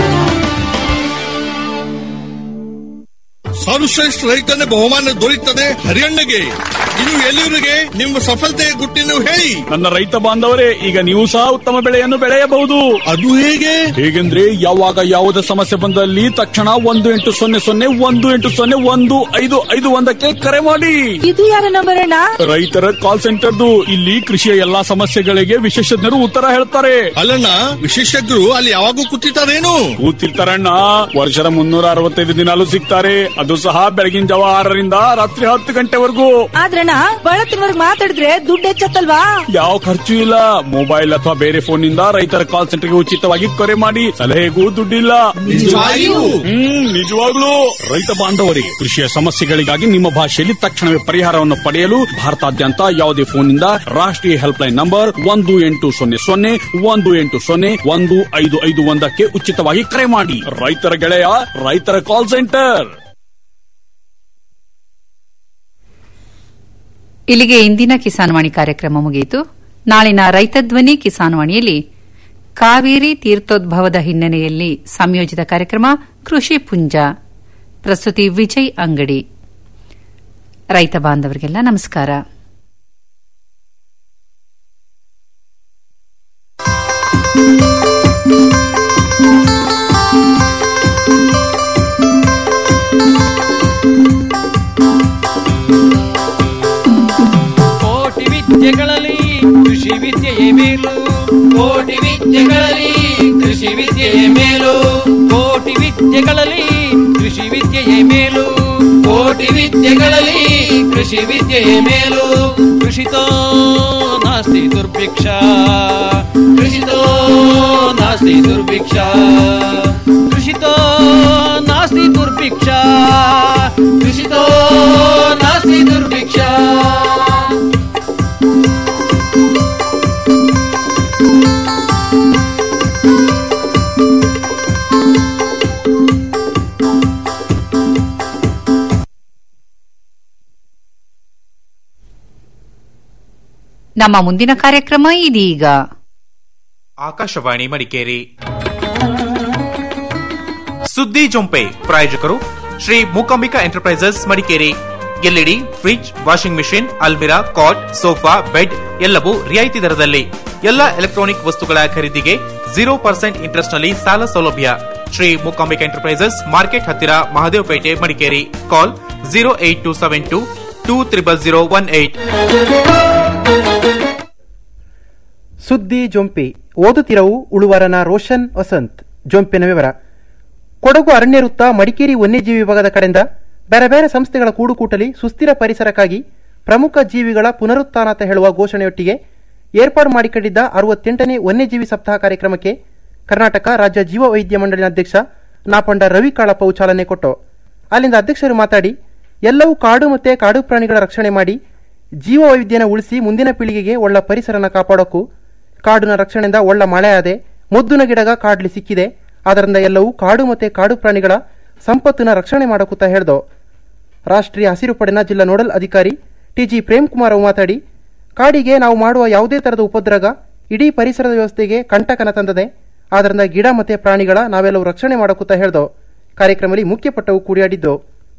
ಸರ್ವಶ್ರೇಷ್ಠ ರೈತನ ಬಹುಮಾನ ದೊರೆಯುತ್ತದೆ ಹರಿಯಣ್ಣಗೆ ಇನ್ನು ಎಲ್ಲಿವರೆಗೆ ನಿಮ್ಮ ಸಫಲತೆಯ ಗುಟ್ಟಿನ ಹೇಳಿ ನನ್ನ ರೈತ ಬಾಂಧವರೇ ಈಗ ನೀವು ಸಹ ಉತ್ತಮ ಬೆಳೆಯನ್ನು ಬೆಳೆಯಬಹುದು ಅದು ಹೇಗೆ ಹೇಗೆಂದ್ರೆ ಯಾವಾಗ ಯಾವುದೇ ಸಮಸ್ಯೆ ಬಂದಲ್ಲಿ ತಕ್ಷಣ ಒಂದು ಎಂಟು ಸೊನ್ನೆ ಸೊನ್ನೆ ಒಂದು ಎಂಟು ಸೊನ್ನೆ ಒಂದು ಐದು ಐದು ಒಂದಕ್ಕೆ ಕರೆ ಮಾಡಿ ಇದು ಯಾರ ನಂಬರ್ ಅಣ್ಣ ರೈತರ ಕಾಲ್ ಸೆಂಟರ್ದು ಇಲ್ಲಿ ಕೃಷಿಯ ಎಲ್ಲಾ ಸಮಸ್ಯೆಗಳಿಗೆ ವಿಶೇಷಜ್ಞರು ಉತ್ತರ ಹೇಳ್ತಾರೆ ಅಲ್ಲಣ್ಣ ವಿಶೇಷಜ್ಞರು ಅಲ್ಲಿ ಯಾವಾಗೂ ಕೂತಿರ್ತಾರೇನು ಕೂತಿರ್ತಾರಣ್ಣ ವರ್ಷದ ಮುನ್ನೂರ ಅರವತ್ತೈದು ದಿನಾಲು ಸಿಗ್ತಾರೆ ಅದು ಸಹ ಬೆಳಗಿನ ಜಾವ ಆರರಿಂದ ರಾತ್ರಿ ಹತ್ತು ಗಂಟೆವರೆಗೂ ಆದ್ರಣ್ಣ ಬಳತ್ತಿನವರ್ಗ್ ಮಾತಾಡಿದ್ರೆ ದುಡ್ಡು ಹೆಚ್ಚತ್ತಲ್ವಾ ಯಾವ ಖರ್ಚು ಇಲ್ಲ ಮೊಬೈಲ್ ಅಥವಾ ಬೇರೆ ಫೋನ್ ನಿಂದ ರೈತರ ಕಾಲ್ ಸೆಂಟರ್ಗೆ ಉಚಿತವಾಗಿ ಕರೆ ಮಾಡಿ ಸಲಹೆಗೂ ದುಡ್ಡಿಲ್ಲ ನಿಜವಾಗಿಯೂ? ಹ್ಮ್ ನಿಜವಾಗ್ಲೂ ರೈತ ಬಾಂಧವರಿಗೆ ಕೃಷಿಯ ಸಮಸ್ಯೆಗಳಿಗಾಗಿ ನಿಮ್ಮ ಭಾಷೆಯಲ್ಲಿ ತಕ್ಷಣವೇ ಪರಿಹಾರವನ್ನು ಪಡೆಯಲು ಭಾರತಾದ್ಯಂತ ಯಾವುದೇ ಫೋನ್ ನಿಂದ ರಾಷ್ಟ್ರೀಯ ಹೆಲ್ಪ್ ಲೈನ್ ನಂಬರ್ ಒಂದು ಎಂಟು ಸೊನ್ನೆ ಸೊನ್ನೆ ಒಂದು ಎಂಟು ಸೊನ್ನೆ ಒಂದು ಐದು ಐದು ಒಂದಕ್ಕೆ ಉಚಿತವಾಗಿ ಕರೆ ಮಾಡಿ ರೈತರ ಗೆಳೆಯ ರೈತರ ಕಾಲ್ ಸೆಂಟರ್ ಇಲ್ಲಿಗೆ ಇಂದಿನ ಕಿಸಾನ್ವಾಣಿ ಕಾರ್ಯಕ್ರಮ ಮುಗಿಯಿತು ನಾಳಿನ ರೈತ ಧ್ವನಿ ಕಿಸಾನ್ವಾಣಿಯಲ್ಲಿ ಕಾವೇರಿ ತೀರ್ಥೋದ್ಭವದ ಹಿನ್ನೆಲೆಯಲ್ಲಿ ಸಂಯೋಜಿತ ಕಾರ್ಯಕ್ರಮ ಕೃಷಿ ಪುಂಜ ಪ್ರಸ್ತುತಿ ವಿಜಯ್ ಅಂಗಡಿ ರೈತ ಬಾಂಧವರಿಗೆಲ್ಲ ನಮಸ್ಕಾರ ಕೋಟಿ ವಿದ್ಯೆಗಳಲ್ಲಿ ಕೃಷಿ ವಿದ್ಯೆಯೇ ಮೇಲು ಕೋಟಿ ವಿದ್ಯೆಗಳಲ್ಲಿ ಕೃಷಿ ವಿದ್ಯೆಯೇ ಮೇಲು ಕೋಟಿ ವಿದ್ಯೆಗಳಲ್ಲಿ ಕೃಷಿ ವಿದ್ಯೆಯೇ ಮೇಲು ಕೋಟಿ ವಿದ್ಯೆಗಳಲ್ಲಿ ಕೃಷಿ ವಿದ್ಯೆಯೇ ಮೇಲು ಕೃಷಿತೋ ನಾಸ್ತಿ ದುರ್ಭಿಕ್ಷ ಕೃಷಿತೋ ನಾಸ್ತಿ ದುರ್ಭಿಕ್ಷ ಕೃಷಿತೋ ನಾಸ್ತಿ ದುರ್ಭಿಕ್ಷ ಕೃಷಿತೋ ನಾಸ್ತಿ ದುರ್ಭಿಕ್ಷ ನಮ್ಮ ಮುಂದಿನ ಕಾರ್ಯಕ್ರಮ ಇದೀಗ ಆಕಾಶವಾಣಿ ಮಡಿಕೇರಿ ಸುದ್ದಿ ಜೊಂಪೆ ಪ್ರಾಯೋಜಕರು Shri Mookambika enterprises Madikeri LED fridge washing machine ಅಲ್ಮಿರಾ ಕಾಟ್ ಸೋಫಾ ಬೆಡ್ ಎಲ್ಲವೂ ರಿಯಾಯಿತಿ ದರದಲ್ಲಿ ಎಲ್ಲ ಎಲೆಕ್ಟ್ರಾನಿಕ್ ವಸ್ತುಗಳ ಖರೀದಿಗೆ ಜೀರೋ ಪರ್ಸೆಂಟ್ ಇಂಟ್ರೆಸ್ಟ್ ನಲ್ಲಿ ಸಾಲ ಸೌಲಭ್ಯ ಶ್ರೀ ಮೂಕಾಂಬಿಕಾ ಎಂಟರ್ಪ್ರೈಸಸ್ ಮಾರ್ಕೆಟ್ ಹತ್ತಿರ Mahadevapete Madikeri call zero eight two seven two two triple zero one eight ಸುದ್ದಿ ಜೊಂಪಿ ಓದುತ್ತಿರವು ಉಳುವರನ ರೋಷನ್ ವಸಂತ್ ಜೊಂಪಿನ ವಿವರ ಕೊಡಗು ಅರಣ್ಯ ವೃತ್ತ ಮಡಿಕೇರಿ ವನ್ಯಜೀವಿ ವಿಭಾಗದ ಕಡೆಯಿಂದ ಬೇರೆ ಬೇರೆ ಸಂಸ್ಥೆಗಳ ಕೂಡುಕೂಟಲಿ ಸುಸ್ಥಿರ ಪರಿಸರಕ್ಕಾಗಿ ಪ್ರಮುಖ ಜೀವಿಗಳ ಪುನರುತ್ಥಾನ ಅಂತ ಹೇಳುವ ಘೋಷಣೆಯೊಟ್ಟಿಗೆ ಏರ್ಪಾಡು ಮಾಡಿಕೊಂಡಿದ್ದ ಅರವತ್ತೆಂಟನೇ ವನ್ಯಜೀವಿ ಸಪ್ತಾಹ ಕಾರ್ಯಕ್ರಮಕ್ಕೆ ಕರ್ನಾಟಕ ರಾಜ್ಯ ಜೀವ ವೈದ್ಯ ಮಂಡಳಿನ ಅಧ್ಯಕ್ಷ ನಾಪಂಡ ರವಿ ಕಾಳಪ್ಪವು ಚಾಲನೆ ಕೊಟ್ಟು ಅಲ್ಲಿಂದ ಅಧ್ಯಕ್ಷರು ಮಾತಾಡಿ ಎಲ್ಲವೂ ಕಾಡು ಮತ್ತೆ ಕಾಡು ಪ್ರಾಣಿಗಳ ರಕ್ಷಣೆ ಮಾಡಿ ಜೀವ ವೈವಿಧ್ಯನ ಉಳಿಸಿ ಮುಂದಿನ ಪೀಳಿಗೆಗೆ ಒಳ್ಳ ಪರಿಸರನ ಕಾಪಾಡೋಕು ಕಾಡಿನ ರಕ್ಷಣೆಯಿಂದ ಒಳ್ಳ ಮಳೆ ಆದೆ ಮುದ್ದುನ ಗಿಡಗ ಕಾಡ್ಲಿ ಸಿಕ್ಕಿದೆ ಅದರಿಂದ ಎಲ್ಲವೂ ಕಾಡು ಮತ್ತೆ ಕಾಡು ಪ್ರಾಣಿಗಳ ಸಂಪತ್ತನ್ನ ರಕ್ಷಣೆ ಮಾಡೋಕುತ್ತ ಹೇಳ್ದೋ ರಾಷ್ಟ್ರೀಯ ಹಸಿರು ಪಡೆನ ಜಿಲ್ಲಾ ನೋಡಲ್ ಅಧಿಕಾರಿ ಟಿಜಿ ಪ್ರೇಮ್ ಕುಮಾರ್ ಅವು ಮಾತಾಡಿ ಕಾಡಿಗೆ ನಾವು ಮಾಡುವ ಯಾವುದೇ ತರದ ಉಪದ್ರಗ ಇಡೀ ಪರಿಸರದ ವ್ಯವಸ್ಥೆಗೆ ಕಂಟಕನ ತಂದದೆ ಆದ್ದರಿಂದ ಗಿಡ ಮತ್ತೆ ಪ್ರಾಣಿಗಳ ನಾವೆಲ್ಲವೂ ರಕ್ಷಣೆ ಮಾಡೋಕುತ್ತ ಹೇಳ್ದೋ ಕಾರ್ಯಕ್ರಮದಲ್ಲಿ ಮುಖ್ಯ ಪಟ್ಟವು ಕೂಡಿಯಾಡಿದ್ದು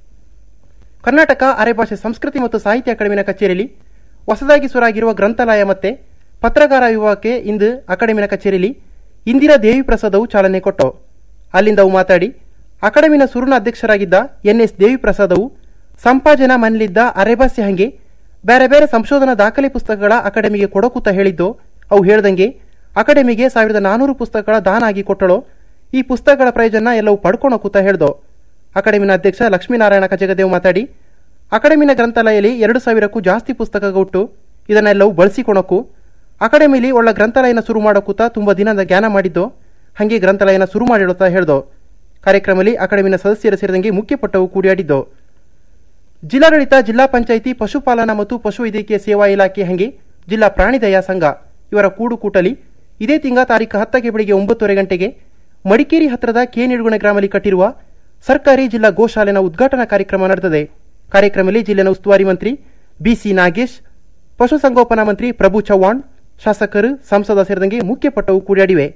ಕರ್ನಾಟಕ ಅರೆಭಾಷೆ ಸಂಸ್ಕೃತಿ ಮತ್ತು ಸಾಹಿತ್ಯ ಅಕಾಡೆಮಿನ ಕಚೇರಿಯಲ್ಲಿ ಹೊಸದಾಗಿ ಸುರಾಗಿರುವ ಗ್ರಂಥಾಲಯ ಮತ್ತೆ ಪತ್ರಕಾರ ವಿಭಾಗಕ್ಕೆ ಇಂದು ಅಕಾಡೆಮಿನ ಕಚೇರಿಯಲ್ಲಿ ಇಂದಿರಾ ದೇವಿ ಪ್ರಸಾದವು ಚಾಲನೆ ಕೊಟ್ಟು ಅಲ್ಲಿಂದ ಅವು ಮಾತಾಡಿ ಅಕಾಡೆಮಿನ ಸುರುನ ಅಧ್ಯಕ್ಷರಾಗಿದ್ದ ಎನ್ಎಸ್ ದೇವಿ ಪ್ರಸಾದವು ಸಂಪಾಜನ ಮನೆಯಲ್ಲಿದ್ದ ಅರೆಭಾಷೆ ಹಂಗೆ ಬೇರೆ ಬೇರೆ ಸಂಶೋಧನಾ ದಾಖಲೆ ಪುಸ್ತಕಗಳ ಅಕಾಡೆಮಿಗೆ ಕೊಡಕೂತ ಹೇಳಿದ್ದು ಅವು ಹೇಳ್ದಂಗೆ ಅಕಾಡೆಮಿಗೆ ಸಾವಿರದ ನಾನೂರು ಪುಸ್ತಕಗಳ ದಾನ ಆಗಿ ಕೊಟ್ಟಳು ಈ ಪುಸ್ತಕಗಳ ಪ್ರಯೋಜನ ಎಲ್ಲವೂ ಪಡ್ಕೊಳಕೂತ ಹೇಳ್ದೋ ಅಕಾಡೆಮಿನ ಅಧ್ಯಕ್ಷ ಲಕ್ಷ್ಮೀನಾರಾಯಣ ಕಜಗದೇವ್ ಮಾತಾಡಿ ಅಕಾಡೆಮಿನ ಗ್ರಂಥಾಲಯದಲ್ಲಿ ಎರಡು ಸಾವಿರಕ್ಕೂ ಜಾಸ್ತಿ ಪುಸ್ತಕಗಳು ಉಂಟು ಇದನ್ನೆಲ್ಲವೂ ಬಳಸಿಕೊಳಕು ಅಕಾಡೆಮಿಲಿ ಒಳ್ಳ ಗ್ರಂಥಾಲಯನ ಶುರು ಮಾಡೋಕೂತ ತುಂಬಾ ದಿನದ ಜ್ಞಾನ ಮಾಡಿದ್ದು ಹಂಗೆ ಗ್ರಂಥಾಲಯನ ಶುರು ಮಾಡಿಡುತ್ತಾ ಹೇಳ್ದೋ ಕಾರ್ಯಕ್ರಮದಲ್ಲಿ ಅಕಾಡೆಮಿನ ಸದಸ್ಯರು ಸೇರಿದಂಗೆ ಮುಖ್ಯ ಪಟ್ಟವು ಕೂಡಿಯಾಡಿದ್ದು ಜಿಲ್ಲಾಡಳಿತ ಜಿಲ್ಲಾ ಪಂಚಾಯಿತಿ ಪಶುಪಾಲನಾ ಮತ್ತು ಪಶುವೈದ್ಯಕೀಯ ಸೇವಾ ಇಲಾಖೆ ಹಂಗೆ ಜಿಲ್ಲಾ ಪ್ರಾಣಿದಯಾ ಸಂಘ ಇವರ ಕೂಡುಕೂಟಲಿ ಇದೇ ತಿಂಗಳ ತಾರೀಕು ಹತ್ತಕ್ಕೆ ಬೆಳಿಗ್ಗೆ ಒಂಬತ್ತುವರೆ ಗಂಟೆಗೆ ಮಡಿಕೇರಿ ಹತ್ತಿರದ ಕೆ ನಿಡುಗುಣ ಗ್ರಾಮದಲ್ಲಿ ಕಟ್ಟಿರುವ ಸರ್ಕಾರಿ ಜಿಲ್ಲಾ ಗೋಶಾಲೆನ ಉದ್ಘಾಟನಾ ಕಾರ್ಯಕ್ರಮ ನಡೆದಿದೆ ಕಾರ್ಯಕ್ರಮದಲ್ಲಿ ಜಿಲ್ಲೆನ ಉಸ್ತುವಾರಿ ಮಂತ್ರಿ ಬಿಸಿ ನಾಗೇಶ್ ಪಶುಸಂಗೋಪನಾ ಮಂತ್ರಿ ಪ್ರಭು ಚವ್ಹಾಣ್ ಶಾಸಕರು ಸಂಸದ ಸೇರಿದಂಗೆ ಮುಖ್ಯ ಪಟ್ಟವು ಕೂಡಿಯಾಡಿವೆ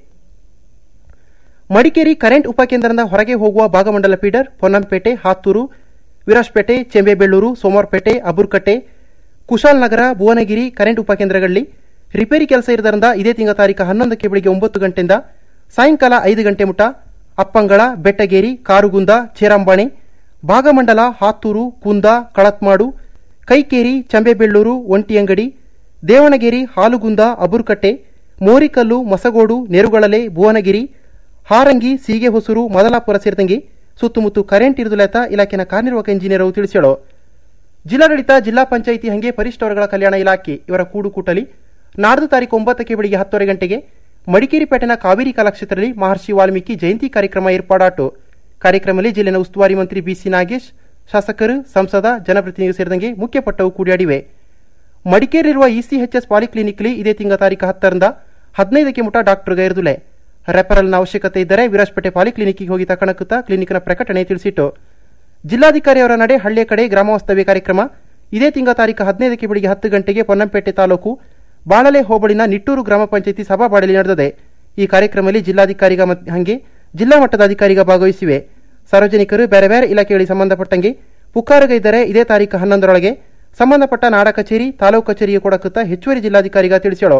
ಮಡಿಕೇರಿ ಕರೆಂಟ್ ಉಪಕೇಂದ್ರದಿಂದ ಹೊರಗೆ ಹೋಗುವ ಭಾಗಮಂಡಲ ಫೀಡರ್ ಪೊನ್ನಂಪೇಟೆ ಹಾತ್ತೂರು ವಿರಾಜ್ಪೇಟೆ ಚೆಂಬೆಬೆಳ್ಳೂರು ಸೋಮವಾರಪೇಟೆ ಅಬುರ್ಕಟ್ಟೆ ಕುಶಾಲನಗರ ಭುವನಗಿರಿ ಕರೆಂಟ್ ಉಪಕೇಂದ್ರಗಳಲ್ಲಿ ರಿಪೇರಿ ಕೆಲಸ ಇರುವುದರಿಂದ ಇದೇ ತಿಂಗಳ ತಾರೀಕು ಹನ್ನೊಂದಕ್ಕೆ ಬೆಳಿಗ್ಗೆ ಒಂಬತ್ತು ಗಂಟೆಯಿಂದ ಸಾಯಂಕಾಲ ಐದು ಗಂಟೆ ಮುಟ ಅಪ್ಪಂಗಳ ಬೆಟ್ಟಗೇರಿ ಕಾರುಗುಂದ ಚೇರಂಬಾಣೆ ಭಾಗಮಂಡಲ ಹಾತ್ತೂರು ಕುಂದ ಕಳತ್ಮಾಡು ಕೈಕೇರಿ ಚಂಬೆಬೆಳ್ಳೂರು ಒಂಟಿಯಂಗಡಿ ದೇವಣಗೆರೆ ಹಾಲುಗುಂದ ಅಬುರ್ಕಟ್ಟೆ ಮೋರಿಕಲ್ಲು ಮಸಗೋಡು ನೆರುಗಳಲೆ ಭುವನಗಿರಿ ಹಾರಂಗಿ ಸೀಗೆ ಹೊಸೂರು ಮದಲಾಪುರ ಸೇರಿದಂಗೆ ಸುತ್ತಮುತ್ತ ಕರೆಂಟ್ ಇರುವುದಿಲ್ಲ ಇಲಾಖೆನ ಕಾರ್ಯನಿರ್ವಾಹಕ ಇಂಜಿನಿಯರ್ ಅವರು ತಿಳಿಸ್ಯಾಳು ಜಿಲ್ಲಾಡಳಿತ ಜಿಲ್ಲಾ ಪಂಚಾಯಿತಿ ಹಂಗೆ ಪರಿಶಿಷ್ಟ ವರ್ಗಗಳ ಕಲ್ಯಾಣ ಇಲಾಖೆ ಇವರ ಕೂಡುಕೂಟಲಿ ನಾಡ್ದು ತಾರೀಕು ಒಂಬತ್ತಕ್ಕೆ ಬೆಳಿಗ್ಗೆ ಹತ್ತುವರೆ ಗಂಟೆಗೆ ಮಡಿಕೇರಿ ಪೇಟೆನ ಕಾವೇರಿ ಕಲಾಕ್ಷೇತ್ರದಲ್ಲಿ ಮಹರ್ಷಿ ವಾಲ್ಮೀಕಿ ಜಯಂತಿ ಕಾರ್ಯಕ್ರಮ ಏರ್ಪಾಡಾಟು ಕಾರ್ಯಕ್ರಮದಲ್ಲಿ ಜಿಲ್ಲೆನ ಉಸ್ತುವಾರಿ ಮಂತ್ರಿ ಬಿಸಿ ನಾಗೇಶ್ ಶಾಸಕರು ಸಂಸದ ಜನಪ್ರತಿನಿಧಿಗಳು ಸೇರಿದಂಗೆ ಮುಖ್ಯ ಪಟ್ಟವು ಕೂಡಿಯಾಡಿವೆ ಮಡಿಕೇರಿರುವ ಇಸಿಎಚ್ಎಸ್ ಪಾಲಿಕ್ಲಿನಿಕ್ಲಿ ಇದೇ ತಿಂಗಳ ತಾರೀಕು ಹತ್ತರಿಂದ ಹದಿನೈದಕ್ಕೆ ಮುಟ ಡಾಕ್ಟರ್ ಗೈರ್ದುಲೆ ರೆಫರಲ್ನ ಅವಶ್ಯಕತೆ ಇದ್ದರೆ ವಿರಾಜಪೇಟೆ ಪಾಲಿಕ್ಲಿನಿಕ್ಗೆ ಹೋಗಿ ತಕಣಕುತ್ತ ಕ್ಲಿನಿಕ್ನ ಪ್ರಕಟಣೆ ತಿಳಿಸಿಟ್ಟು ಜಿಲ್ಲಾಧಿಕಾರಿ ಅವರ ನಡೆ ಹಳ್ಳಿಯ ಕಡೆ ಗ್ರಾಮವಾಸ್ತವ್ಯ ಕಾರ್ಯಕ್ರಮ ಇದೇ ತಿಂಗಳ ತಾರೀಕು ಹದಿನೈದಕ್ಕೆ ಬೆಳಿಗ್ಗೆ ಹತ್ತು ಗಂಟೆಗೆ ಪೊನ್ನಂಪೇಟೆ ತಾಲೂಕು ಬಾಳಲೆ ಹೋಬಳಿನ ನಿಟ್ಟೂರು ಗ್ರಾಮ ಪಂಚಾಯಿತಿ ಸಭಾಬಾಡಲಿ ನಡೆದಿದೆ ಈ ಕಾರ್ಯಕ್ರಮದಲ್ಲಿ ಜಿಲ್ಲಾಧಿಕಾರಿಗ ಮತ್- ಹಂಗೆ ಜಿಲ್ಲಾ ಮಟ್ಟದ ಅಧಿಕಾರಿಗ ಭಾಗವಹಿಸಿವೆ ಸಾರ್ವಜನಿಕರು ಬೇರೆ ಬೇರೆ ಇಲಾಖೆಗಳಿಗೆ ಸಂಬಂಧಪಟ್ಟಂಗೆ ಪುಕಾರುಗೈದರೆ ಇದೇ ತಾರೀಕು ಹನ್ನೊಂದರೊಳಗೆ ಸಂಬಂಧಪಟ್ಟ ನಾಡ ಕಚೇರಿ ತಾಲೂಕು ಕಚೇರಿಗೆ ಕೊಡಕುತ್ತ ಹೆಚ್ಚುವರಿ ಜಿಲ್ಲಾಧಿಕಾರಿಗ ತಿಳಿಸ್ಯಾಳು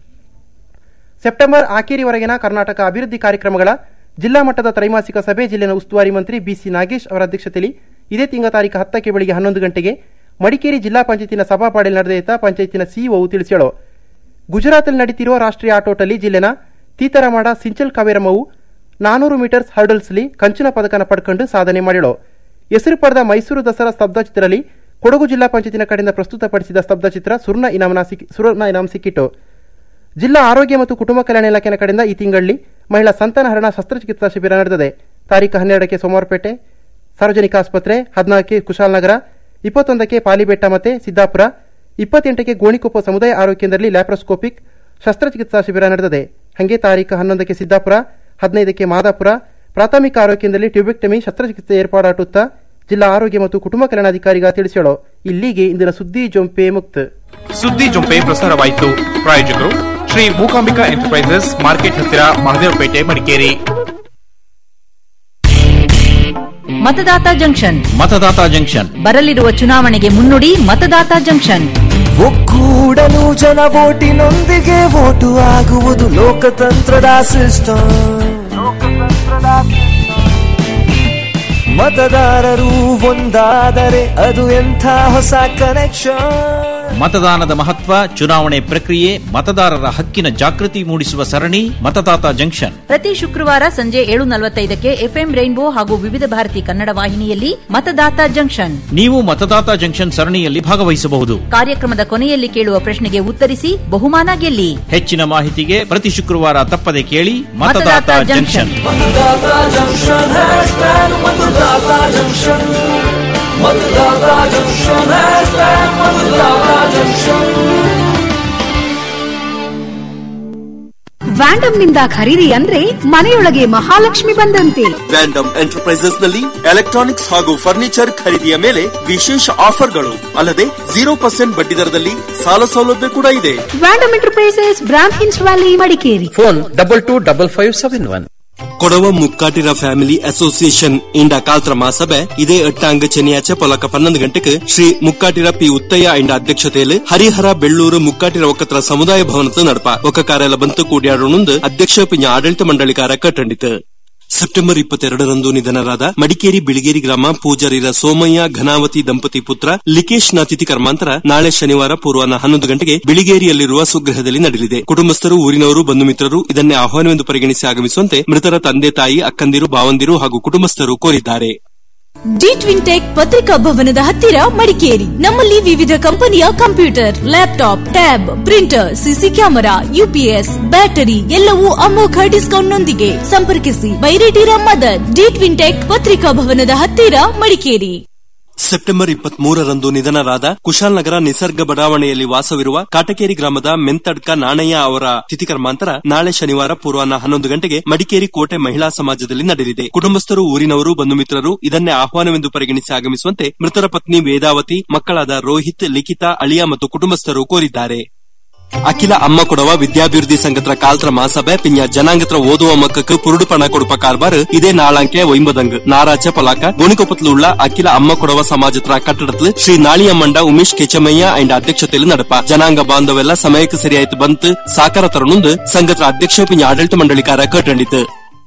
ಸೆಪ್ಟೆಂಬರ್ ಆಖೇರಿವರೆಗಿನ ಕರ್ನಾಟಕ ಅಭಿವೃದ್ಧಿ ಕಾರ್ಯಕ್ರಮಗಳ ಜಿಲ್ಲಾ ಮಟ್ಟದ ತ್ರೈಮಾಸಿಕ ಸಭೆ ಜಿಲ್ಲೆನ ಉಸ್ತುವಾರಿ ಮಂತ್ರಿ ಬಿಸಿ ನಾಗೇಶ್ ಅವರ ಅಧ್ಯಕ್ಷತೆಯಲ್ಲಿ ಇದೇ ತಿಂಗಳ ತಾರೀಕು ಹತ್ತಕ್ಕೆ ಬೆಳಿಗ್ಗೆ ಹನ್ನೊಂದು ಗಂಟೆಗೆ ಮಡಿಕೇರಿ ಜಿಲ್ಲಾ ಪಂಚಾಯತಿನ ಸಭಾಪಾಡಿಯಲ್ಲಿ ನಡೆದ ಪಂಚಾಯತಿನ ಸಿಇಒ ತಿಳಿಸ್ಯಾಳು ಗುಜರಾತ್ನಲ್ಲಿ ನಡೀತಿರುವ ರಾಷ್ಟ್ರೀಯ ಆಟೋಟಲ್ಲಿ ಜಿಲ್ಲೆನ ತೀತರಮಾಡ ಸಿಂಚಲ್ ಕಾವೇರಮ್ಮವು ನಾನೂರು ಮೀಟರ್ಸ್ ಹರ್ಡಲ್ಸ್ಲಿ ಕಂಚಿನ ಪದಕನ ಪಡ್ಕೊಂಡು ಸಾಧನೆ ಮಾಡಿಳು ಹೆಸರು ಪಡೆದ ಮೈಸೂರು ದಸರಾ ಸ್ತಬ್ಧ ಚಿತ್ರದಲ್ಲಿ ಕೊಡಗು ಜಿಲ್ಲಾ ಪಂಚಾಯತಿನ ಕಡೆಯಿಂದ ಪ್ರಸ್ತುತಪಡಿಸಿದ ಸ್ತಬ್ಧ ಚಿತ್ರ ಸುರ್ಣ ಇನಾಮನ ಸಿಕ್ಕಿ ಸುವರ್ಣ ಇನಾಮ್ ಸಿಕ್ಕಿತು ಜಿಲ್ಲಾ ಆರೋಗ್ಯ ಮತ್ತು ಕುಟುಂಬ ಕಲ್ಯಾಣ ಇಲಾಖೆಯ ಕಡೆಯಿಂದ ಈ ತಿಂಗಳಲ್ಲಿ ಮಹಿಳಾ ಸಂತಾನಹರಣ ಶಸ್ತ್ರಚಿಕಿತ್ಸಾ ಶಿಬಿರ ನಡೆದಿದೆ ತಾರೀಕು ಹನ್ನೆರಡಕ್ಕೆ ಸೋಮವಾರಪೇಟೆ ಸಾರ್ವಜನಿಕ ಆಸ್ಪತ್ರೆ ಹದಿನಾಲ್ಕಕ್ಕೆ ಕುಶಾಲನಗರ ಇಪ್ಪತ್ತೊಂದಕ್ಕೆ ಪಾಲಿಬೆಟ್ಟ ಮತ್ತೆ ಸಿದ್ದಾಪುರ ಇಪ್ಪತ್ತೆಂಟಕ್ಕೆ ಗೋಣಿಕೊಪ್ಪ ಸಮುದಾಯ ಆರೋಗ್ಯ ಕೇಂದ್ರದಲ್ಲಿ ಲ್ಯಾಪ್ರೋಸ್ಕೋಪಿಕ್ ಶಸ್ತ್ರಚಿಕಿತ್ಸಾ ಶಿಬಿರ ನಡೆದಿದೆ ಹಂಗೆ ತಾರೀಕು ಹನ್ನೊಂದಕ್ಕೆ ಸಿದ್ದಾಪುರ ಹದಿನೈದಕ್ಕೆ ಮಾದಾಪುರ ಪ್ರಾಥಮಿಕ ಆರೋಗ್ಯ ಕೇಂದ್ರದಲ್ಲಿ ಟ್ಯೂಬೆಕ್ಟಮಿ ಶಸ್ತ್ರಚಿಕಿತ್ಸೆ ಏರ್ಪಾಡಾಟುತ್ತಾ ಜಿಲ್ಲಾ ಆರೋಗ್ಯ ಮತ್ತು ಕುಟುಂಬ ಕಲ್ಯಾಣಾಧಿಕಾರಿಗ ತಿಳಿಸ್ಯಾಳು ಇಲ್ಲಿಗೆ ಇಂದಿನ ಸುದ್ದಿ ಜೊಂಪೆ ಮುಕ್ತ ಸುದ್ದಿ ಜೊಂಪೆ ಪ್ರಸಾರವಾಯಿತು ಪ್ರಾಯೋಜಕರು ಶ್ರೀ ಮೂಕಾಂಬಿಕಾ ಎಂಟರ್ಪ್ರೈಸಸ್ ಮಾರ್ಕೆಟ್ ಹತ್ತಿರ ಮಹದೇವಪೇಟೆ ಮಡಿಕೇರಿ ಮತದಾತ ಜಂಕ್ಷನ್ ಮತದಾತ ಜಂಕ್ಷನ್ ಬರಲಿರುವ ಚುನಾವಣೆಗೆ ಮುನ್ನುಡಿ ಮತದಾತ ಜಂಕ್ಷನ್ ಒಕ್ಕೂಡಲು ಜನ ಓಟಿನೊಂದಿಗೆ ಓಟು ಆಗುವುದು ಲೋಕತಂತ್ರದ ಸಿಸ್ಟಮ್ ಮತದಾರರು ಒಂದಾದರೆ ಅದು ಎಂಥ ಹೊಸ ಕನೆಕ್ಷನ್ ಮತದಾನದ ಮಹತ್ವ ಚುನಾವಣೆ ಪ್ರಕ್ರಿಯೆ ಮತದಾರರ ಹಕ್ಕಿನ ಜಾಗೃತಿ ಮೂಡಿಸುವ ಸರಣಿ ಮತದಾತ ಜಂಕ್ಷನ್ ಪ್ರತಿ ಶುಕ್ರವಾರ ಸಂಜೆ ಏಳು ನಲವತ್ತೈದಕ್ಕೆ ಎಫ್ಎಂ ರೈನ್ಬೋ ಹಾಗೂ ವಿವಿಧ ಭಾರತಿ ಕನ್ನಡ ವಾಹಿನಿಯಲ್ಲಿ ಮತದಾತ ಜಂಕ್ಷನ್ ನೀವು ಮತದಾತ ಜಂಕ್ಷನ್ ಸರಣಿಯಲ್ಲಿ ಭಾಗವಹಿಸಬಹುದು ಕಾರ್ಯಕ್ರಮದ ಕೊನೆಯಲ್ಲಿ ಕೇಳುವ ಪ್ರಶ್ನೆಗೆ ಉತ್ತರಿಸಿ ಬಹುಮಾನ ಗೆಲ್ಲಿ ಹೆಚ್ಚಿನ ಮಾಹಿತಿಗೆ ಪ್ರತಿ ಶುಕ್ರವಾರ ತಪ್ಪದೆ ಕೇಳಿ Matadata Matadata junction Matadata junction hashtag Matadata junction Matadata junction hashtag Matadata junction Vandam ನಿಂದ ಖರೀದಿ ಅಂದ್ರೆ ಮನೆಯೊಳಗೆ ಮಹಾಲಕ್ಷ್ಮಿ ಬಂದಂತೆ ವ್ಯಾಂಡಮ್ ಎಂಟರ್ಪ್ರೈಸಸ್ ನಲ್ಲಿ ಎಲೆಕ್ಟ್ರಾನಿಕ್ಸ್ ಹಾಗೂ ಫರ್ನಿಚರ್ ಖರೀದಿಯ ಮೇಲೆ ವಿಶೇಷ ಆಫರ್ಗಳು ಅಲ್ಲದೆ ಜೀರೋ ಪರ್ಸೆಂಟ್ ಬಡ್ಡಿ ದರದಲ್ಲಿ ಸಾಲ ಸೌಲಭ್ಯ ಕೂಡ ಇದೆ ವ್ಯಾಂಡಮ್ ಎಂಟರ್ಪ್ರೈಸಸ್ ಬ್ರಾಂಡ್ ಹಿನ್ಸ್ valley Madikeri phone double two double five seven one Kodava Mukkatira family association ಇಂಡ ಕಾಲ್ತ್ರ ಮಾಸಭೆ ಇದೇ ಎಟ್ಟಾಂಗ ಚೆನ್ನಿಯಾಚೆ ಪೊಲಕ ಪನ್ನೊಂದು ಗಂಟೆಗೆ ಶ್ರೀ ಮುಕ್ಕಾಟಿರ ಪಿ ಉತ್ತಯ್ಯ ಇಂಡ ಅಧ್ಯಕ್ಷತೆಯಲ್ಲಿ ಹರಿಹರ ಬೆಳ್ಳೂರು ಮುಕ್ಕಾಟಿರ ಒಕ್ಕತ್ರ ಸಮುದಾಯ ಭವನದ ನಡಪ ಒಕ್ಕ ಕಾರ್ಯಾಲ ಬಂತು ಕೂಡಿಯಾಡೋಣಂದು ಅಧ್ಯಕ್ಷ ಪಿಂಜ ಆಡಳಿತ ಮಂಡಳಿಕಾರ ಕಟ್ಟಂಡಿತು ಸೆಪ್ಟೆಂಬರ್ ಇಪ್ಪತ್ತೆರಡರಂದು ನಿಧನರಾದ ಮಡಿಕೇರಿ ಬಿಳಿಗೇರಿ ಗ್ರಾಮ ಪೂಜಾರಿರ ಸೋಮಯ್ಯ ಘನಾವತಿ ದಂಪತಿ ಪುತ್ರ ಲಿಕೇಶ್ನ ತಿಥಿ ಕರ್ಮಾಂತರ ನಾಳೆ ಶನಿವಾರ ಪೂರ್ವಾಹ್ನ ಹನ್ನೊಂದು ಗಂಟೆಗೆ ಬಿಳಿಗೇರಿಯಲ್ಲಿರುವ ಸ್ವಗೃಹದಲ್ಲಿ ನಡೆಯಲಿದೆ ಕುಟುಂಬಸ್ಥರು ಊರಿನವರು ಬಂಧು ಮಿತ್ರರು ಇದನ್ನೇ ಆಹ್ವಾನವೆಂದು ಪರಿಗಣಿಸಿ ಆಗಮಿಸುವಂತೆ ಮೃತರ ತಂದೆ ತಾಯಿ ಅಕ್ಕಂದಿರು ಭಾವಂದಿರು ಹಾಗೂ ಕುಟುಂಬಸ್ಥರು ಕೋರಿದ್ದಾರೆ ಡಿ ಟ್ವಿನ್ಟೆಕ್ ಪತ್ರಿಕಾ ಭವನದ ಹತ್ತಿರ ಮಡಿಕೇರಿ ನಮ್ಮಲ್ಲಿ ವಿವಿಧ ಕಂಪನಿಯ computer laptop tab printer CC camera UPS battery ಎಲ್ಲವೂ ಅಮೋಘ ಡಿಸ್ಕೌಂಟ್ ನೊಂದಿಗೆ ಸಂಪರ್ಕಿಸಿ ಬೈರೇಟಿರ ಮದರ್ ಡಿ ಟ್ವಿನ್ಟೆಕ್ ಪತ್ರಿಕಾ ಭವನದ ಹತ್ತಿರ ಮಡಿಕೇರಿ ಸೆಪ್ಟೆಂಬರ್ ಇಪ್ಪತ್ಮೂರರಂದು ನಿಧನರಾದ ಕುಶಾಲನಗರ ನಿಸರ್ಗ ಬಡಾವಣೆಯಲ್ಲಿ ವಾಸವಿರುವ ಕಾಟಕೇರಿ ಗ್ರಾಮದ ಮೆಂತಡ್ಕ ನಾಣಯ್ಯ ಅವರ ತಿಥಿ ಕರ್ಮಾಂತರ ನಾಳೆ ಶನಿವಾರ ಪೂರ್ವಾಹ್ನ ಹನ್ನೊಂದು ಗಂಟೆಗೆ ಮಡಿಕೇರಿ ಕೋಟೆ ಮಹಿಳಾ ಸಮಾಜದಲ್ಲಿ ನಡೆಯಲಿದೆ ಕುಟುಂಬಸ್ಥರು ಊರಿನವರು ಬಂಧು ಮಿತ್ರರು ಇದನ್ನೇ ಆಹ್ವಾನವೆಂದು ಪರಿಗಣಿಸಿ ಆಗಮಿಸುವಂತೆ ಮೃತರ ಪತ್ನಿ ವೇದಾವತಿ ಮಕ್ಕಳಾದ ರೋಹಿತ್ ಲಿಖಿತಾ ಅಳಿಯ ಮತ್ತು ಕುಟುಂಬಸ್ಥರು ಕೋರಿದ್ದಾರೆ ಅಖಿಲ ಅಮ್ಮ ಕೊಡವ ವಿದ್ಯಾಭಿವೃದ್ಧಿ ಸಂಘತ್ರ ಕಾಲ್ತ್ರ ಮಾಸಭೆ ಪಿಂಜ ಜನಾಂಗತ್ರ ಓದುವ ಮಕ್ಕಕ್ಕೆ ಪುರುಡು ಪಣ ಕೊಡುಪ ಕಾರ್ಬಾರ್ ಇದೇ ನಾಳಂಕೆ ಒಯ್ಂಬದಂಗ್ ನಾರಾಚ ಪಲಾಕ ಗೋಣಿಕೊಪ್ಪತ್ಲು ಉಳ್ಳ ಅಖಿಲ ಅಮ್ಮ ಕೊಡವ ಸಮಾಜತ್ರ ಕಟ್ಟಡತ್ಲು ಶ್ರೀ ನಾಳಿಯಮ್ಮಂಡ ಉಮೇಶ್ ಕೆಚಮಯ್ಯ ಅಂಡ್ ಅಧ್ಯಕ್ಷತೆಯಲ್ಲಿ ನಡಪ ಜನಾಂಗ ಬಾಂಧವೆಲ್ಲ ಸಮಯಕ್ಕೆ ಸರಿಯಾಯ್ತು ಬಂತು ಸಾಕಾರ ತರನುಂದು ಸಂಘತ್ರ ಅಧ್ಯಕ್ಷ ಪಿಂಜ ಆಡಳಿತ ಮಂಡಳಿಕಾರ ಕಟ್ಟಂಡಿತು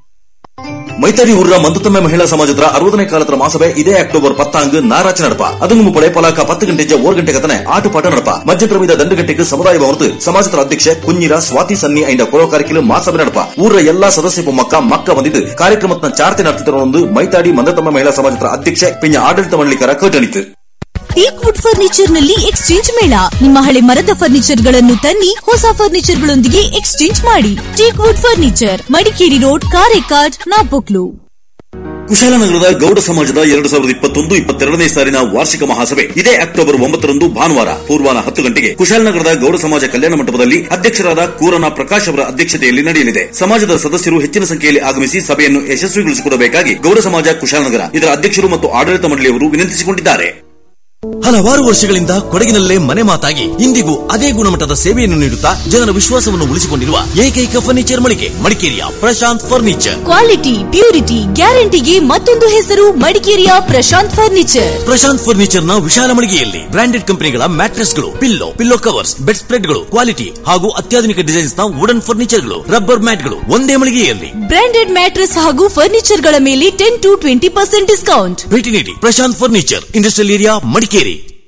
ಮೈತರಿ ಊರ್ರ ಮಂದುತಮ್ಮೆ ಮಹಿಳಾ ಸಮಾಜದ ಅರವದನೇ ಕಾಲತ್ರ ಮಾಸಭೆ ಇದೇ ಅಕ್ಟೋಬರ್ ಪತ್ತಾಂಗ್ ನಾರಾಚ ನಡಪ ಅದನ್ನು ಮುಪ್ಪಡೆ ಪಲಾಕ ಪತ್ತು ಗಂಟೆಗೆ ಓರ್ ಗಂಟೆ ಕತನೆ ಆಟಪಾಟ ನಡಪ ಮಧ್ಯಪ್ರಮಿದ ದಂಡು ಗಂಟೆಗೆ ಸಮುದಾಯ ಭವನದ ಸಮಾಜದ ಅಧ್ಯಕ್ಷ ಕುഞ്ഞിರ ಸ್ವಾತಿ ಸನ್ನಿ ಐಂಡ ಕೊರೋ ಕಾರ್ಯಕ್ರಮ ಮಾಸಭೆ ನಡಪ ಊರ ಎಲ್ಲಾ ಸದಸ್ಯ ಮೊಮ್ಮಕ್ಕ ಮಕ್ಕ ಬಂದಿದ್ದು ಕಾರ್ಯಕ್ರಮದ ಚಾರ್ತೆ ನಡೆತಿರುವ ಮೈತಾಡಿ ಮಂದತಮ್ಮ ಮಹಿಳಾ ಸಮಾಜದ ಅಧ್ಯಕ್ಷ ಪಿಂಜ ಆಡಳಿತ ಮಂಡಳಿಕರ ಕಟಣಿತು ಟೀಕ್ ವುಡ್ ಫರ್ನಿಚರ್ ನಲ್ಲಿ ಎಕ್ಸ್ಚೇಂಜ್ ಮೇಳ ನಿಮ್ಮ ಹಳೆ ಮರದ ಫರ್ನಿಚರ್ ಗಳನ್ನು ತನ್ನಿ ಹೊಸ ಫರ್ನಿಚರ್ ಗಳೊಂದಿಗೆ ಎಕ್ಸ್ಚೇಂಜ್ ಮಾಡಿ teak wood furniture Madikeri road Karekad Napoklu ಕುಶಾಲನಗರದ ಗೌಡ ಸಮಾಜದ ಎರಡು ಸಾವಿರದ ಇಪ್ಪತ್ತೊಂದು ಇಪ್ಪತ್ತೆರಡನೇ ಸಾಲಿನ ವಾರ್ಷಿಕ ಮಹಾಸಭೆ ಇದೇ ಅಕ್ಟೋಬರ್ ಒಂಬತ್ತರಂದು ಭಾನುವಾರ ಪೂರ್ವಾನ ಹತ್ತು ಗಂಟೆಗೆ ಕುಶಾಲನಗರದ ಗೌಡ ಸಮಾಜ ಕಲ್ಯಾಣ ಮಂಟಪದಲ್ಲಿ ಅಧ್ಯಕ್ಷರಾದ ಕೂರನ ಪ್ರಕಾಶ್ ಅವರ ಅಧ್ಯಕ್ಷತೆಯಲ್ಲಿ ನಡೆಯಲಿದೆ ಸಮಾಜದ ಸದಸ್ಯರು ಹೆಚ್ಚಿನ ಸಂಖ್ಯೆಯಲ್ಲಿ ಆಗಮಿಸಿ ಸಭೆಯನ್ನು ಯಶಸ್ವಿಗೊಳಿಸಿಕೊಡಬೇಕಾಗಿ ಗೌಡ ಸಮಾಜ ಕುಶಾಲನಗರ ಇದರ ಅಧ್ಯಕ್ಷರು ಮತ್ತು ಆಡಳಿತ ಮಂಡಳಿಯವರು ವಿನಂತಿಸಿಕೊಂಡಿದ್ದಾರೆ ಹಲವಾರು ವರ್ಷಗಳಿಂದ ಕೊಡಗಿನಲ್ಲೇ ಮನೆ ಮಾತಾಗಿ ಇಂದಿಗೂ ಅದೇ ಗುಣಮಟ್ಟದ ಸೇವೆಯನ್ನು ನೀಡುತ್ತಾ ಜನರ ವಿಶ್ವಾಸವನ್ನು ಉಳಿಸಿಕೊಂಡಿರುವ ಏಕೈಕ ಫರ್ನಿಚರ್ ಮಳಿಗೆ ಮಡಿಕೇರಿಯ ಪ್ರಶಾಂತ್ ಫರ್ನಿಚರ್ ಕ್ವಾಲಿಟಿ ಪ್ಯೂರಿಟಿ ಗ್ಯಾರಂಟಿಗೆ ಮತ್ತೊಂದು ಹೆಸರು ಮಡಿಕೇರಿಯ ಪ್ರಶಾಂತ್ ಫರ್ನಿಚರ್ ಪ್ರಶಾಂತ್ ಫರ್ನಿಚರ್ ನ ವಿಶಾಲ ಮಳಿಗೆಯಲ್ಲಿ ಬ್ರಾಂಡೆಡ್ ಕಂಪನಿಗಳ ಮ್ಯಾಟ್ರೆಸ್ ಗಳು pillow pillow covers bed spread ಗಳು ಕ್ವಾಲಿಟಿ ಹಾಗೂ ಅತ್ಯಾಧುನಿಕ ಡಿಸೈನ್ಸ್ ನ ವುಡನ್ ಫರ್ನಿಚರ್ ಗಳು ರಬ್ಬರ್ ಮ್ಯಾಟ್ ಗಳು ಒಂದೇ ಮಳಿಗೆಯಲ್ಲಿ ಬ್ರಾಂಡೆಡ್ ಮ್ಯಾಟ್ರೆಸ್ ಹಾಗೂ ಫರ್ನಿಚರ್ ಗಳ ಮೇಲೆ ten to twenty percent discount ಭೇಟಿ ನೀಡಿ Prashanth furniture industrial area Madikeri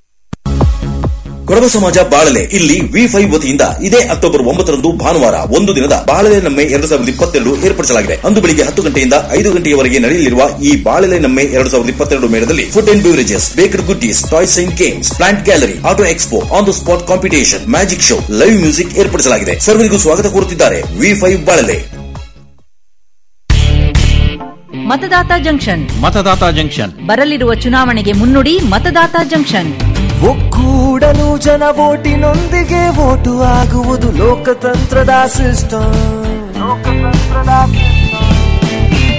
Kodava ಸಮಾಜ ಬಾಳಲೆ ಇಲ್ಲಿ ವಿ ಫೈವ್ ವತಿಯಿಂದ ಇದೇ ಅಕ್ಟೋಬರ್ ಒಂಬತ್ತರಂದು ಭಾನುವಾರ ಒಂದು ದಿನದ ಬಾಳಲೆ ನಮ್ಮೆ ಎರಡು ಸಾವಿರದ ಇಪ್ಪತ್ತೆರಡು ಏರ್ಪಡಿಸಲಾಗಿದೆ ಅಂದು ಬೆಳಿಗ್ಗೆ ಹತ್ತು ಗಂಟೆಯಿಂದ ಐದು ಗಂಟೆಯವರೆಗೆ ನಡೆಯಲಿರುವ ಈ ಬಾಳಲೆ ನಮ್ಮೆ ಎರಡು ಸಾವಿರದ ಇಪ್ಪತ್ತೆರಡು ಮೇಳದಲ್ಲಿ food and beverages baked goodies toys and games plant gallery auto expo on the spot competition magic show live music ಏರ್ಪಡಿಸಲಾಗಿದೆ ಸರ್ವರಿಗೂ ಸ್ವಾಗತ ಕೋರುತ್ತಿದ್ದಾರೆ V five Balale Matadata junction Matadata junction ಬರಲಿರುವ ಚುನಾವಣೆಗೆ ಮುನ್ನುಡಿ ಮತದಾತ ಜಂಕ್ಷನ್ ಒಕ್ಕೂಡಲು ಜನ ಓಟಿನೊಂದಿಗೆ ಓಟು ಆಗುವುದು ಲೋಕತಂತ್ರದ ಸಿಸ್ಟಮ್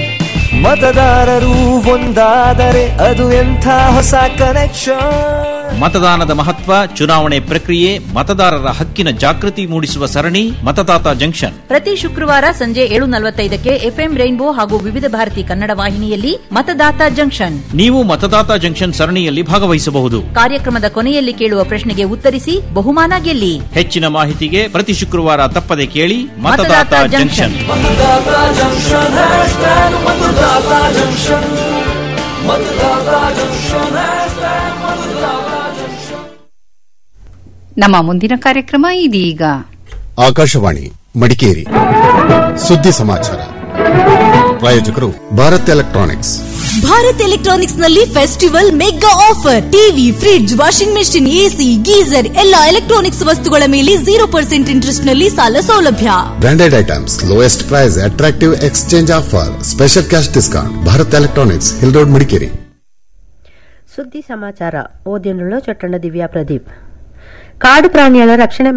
ಮತದಾರರು ಒಂದಾದರೆ ಅದು ಎಂಥ ಹೊಸ ಕನೆಕ್ಷನ್ ಮತದಾನದ ಮಹತ್ವ ಚುನಾವಣೆ ಪ್ರಕ್ರಿಯೆ ಮತದಾರರ ಹಕ್ಕಿನ ಜಾಗೃತಿ ಮೂಡಿಸುವ ಸರಣಿ ಮತದಾತ ಜಂಕ್ಷನ್ ಪ್ರತಿ ಶುಕ್ರವಾರ ಸಂಜೆ ಏಳು ನಲವತ್ತೈದಕ್ಕೆ ಎಫ್ಎಂ ರೈನ್ಬೋ ಹಾಗೂ ವಿವಿಧ ಭಾರತಿ ಕನ್ನಡ ವಾಹಿನಿಯಲ್ಲಿ ಮತದಾತ ಜಂಕ್ಷನ್ ನೀವು ಮತದಾತ ಜಂಕ್ಷನ್ ಸರಣಿಯಲ್ಲಿ ಭಾಗವಹಿಸಬಹುದು ಕಾರ್ಯಕ್ರಮದ ಕೊನೆಯಲ್ಲಿ ಕೇಳುವ ಪ್ರಶ್ನೆಗೆ ಉತ್ತರಿಸಿ ಬಹುಮಾನ ಗೆಲ್ಲಿ ಹೆಚ್ಚಿನ ಮಾಹಿತಿಗೆ ಪ್ರತಿ ಶುಕ್ರವಾರ ತಪ್ಪದೆ ಕೇಳಿ Matadata junction Matadata junction hashtag Matadata junction Matadata junction hashtag Matadata junction ನಮ್ಮ ಮುಂದಿನ ಕಾರ್ಯಕ್ರಮ ಇದೀಗ ಆಕಾಶವಾಣಿ ಮಡಿಕೇರಿ ಸುದ್ದಿ ಸಮಾಚಾರ ಪ್ರಾಯೋಜಕರು ಭಾರತ್ ಎಲೆಕ್ಟ್ರಾನಿಕ್ಸ್ ಭಾರತ್ ಎಲೆಕ್ಟ್ರಾನಿಕ್ಸ್ ನಲ್ಲಿ festival mega offer TV fridge washing machine AC geyser ಎಲ್ಲ ಎಲೆಕ್ಟ್ರಾನಿಕ್ಸ್ ವಸ್ತುಗಳ ಮೇಲೆ ಜೀರೋ ಪರ್ಸೆಂಟ್ ಇಂಟ್ರೆಸ್ಟ್ ನಲ್ಲಿ ಸಾಲ ಸೌಲಭ್ಯ branded items lowest price attractive exchange offer special cash discount Bharat electronics hill road Madikeri ಸುದ್ದಿ ಸಮಾಚಾರ ಓದಿನುಳ್ಳು ಚೊಟ್ಟಣ ದಿವ್ಯಾ ಪ್ರದೀಪ್ ಕಾಡು ಪ್ರಾಣಿಗಳ ರಕ್ಷಣೆ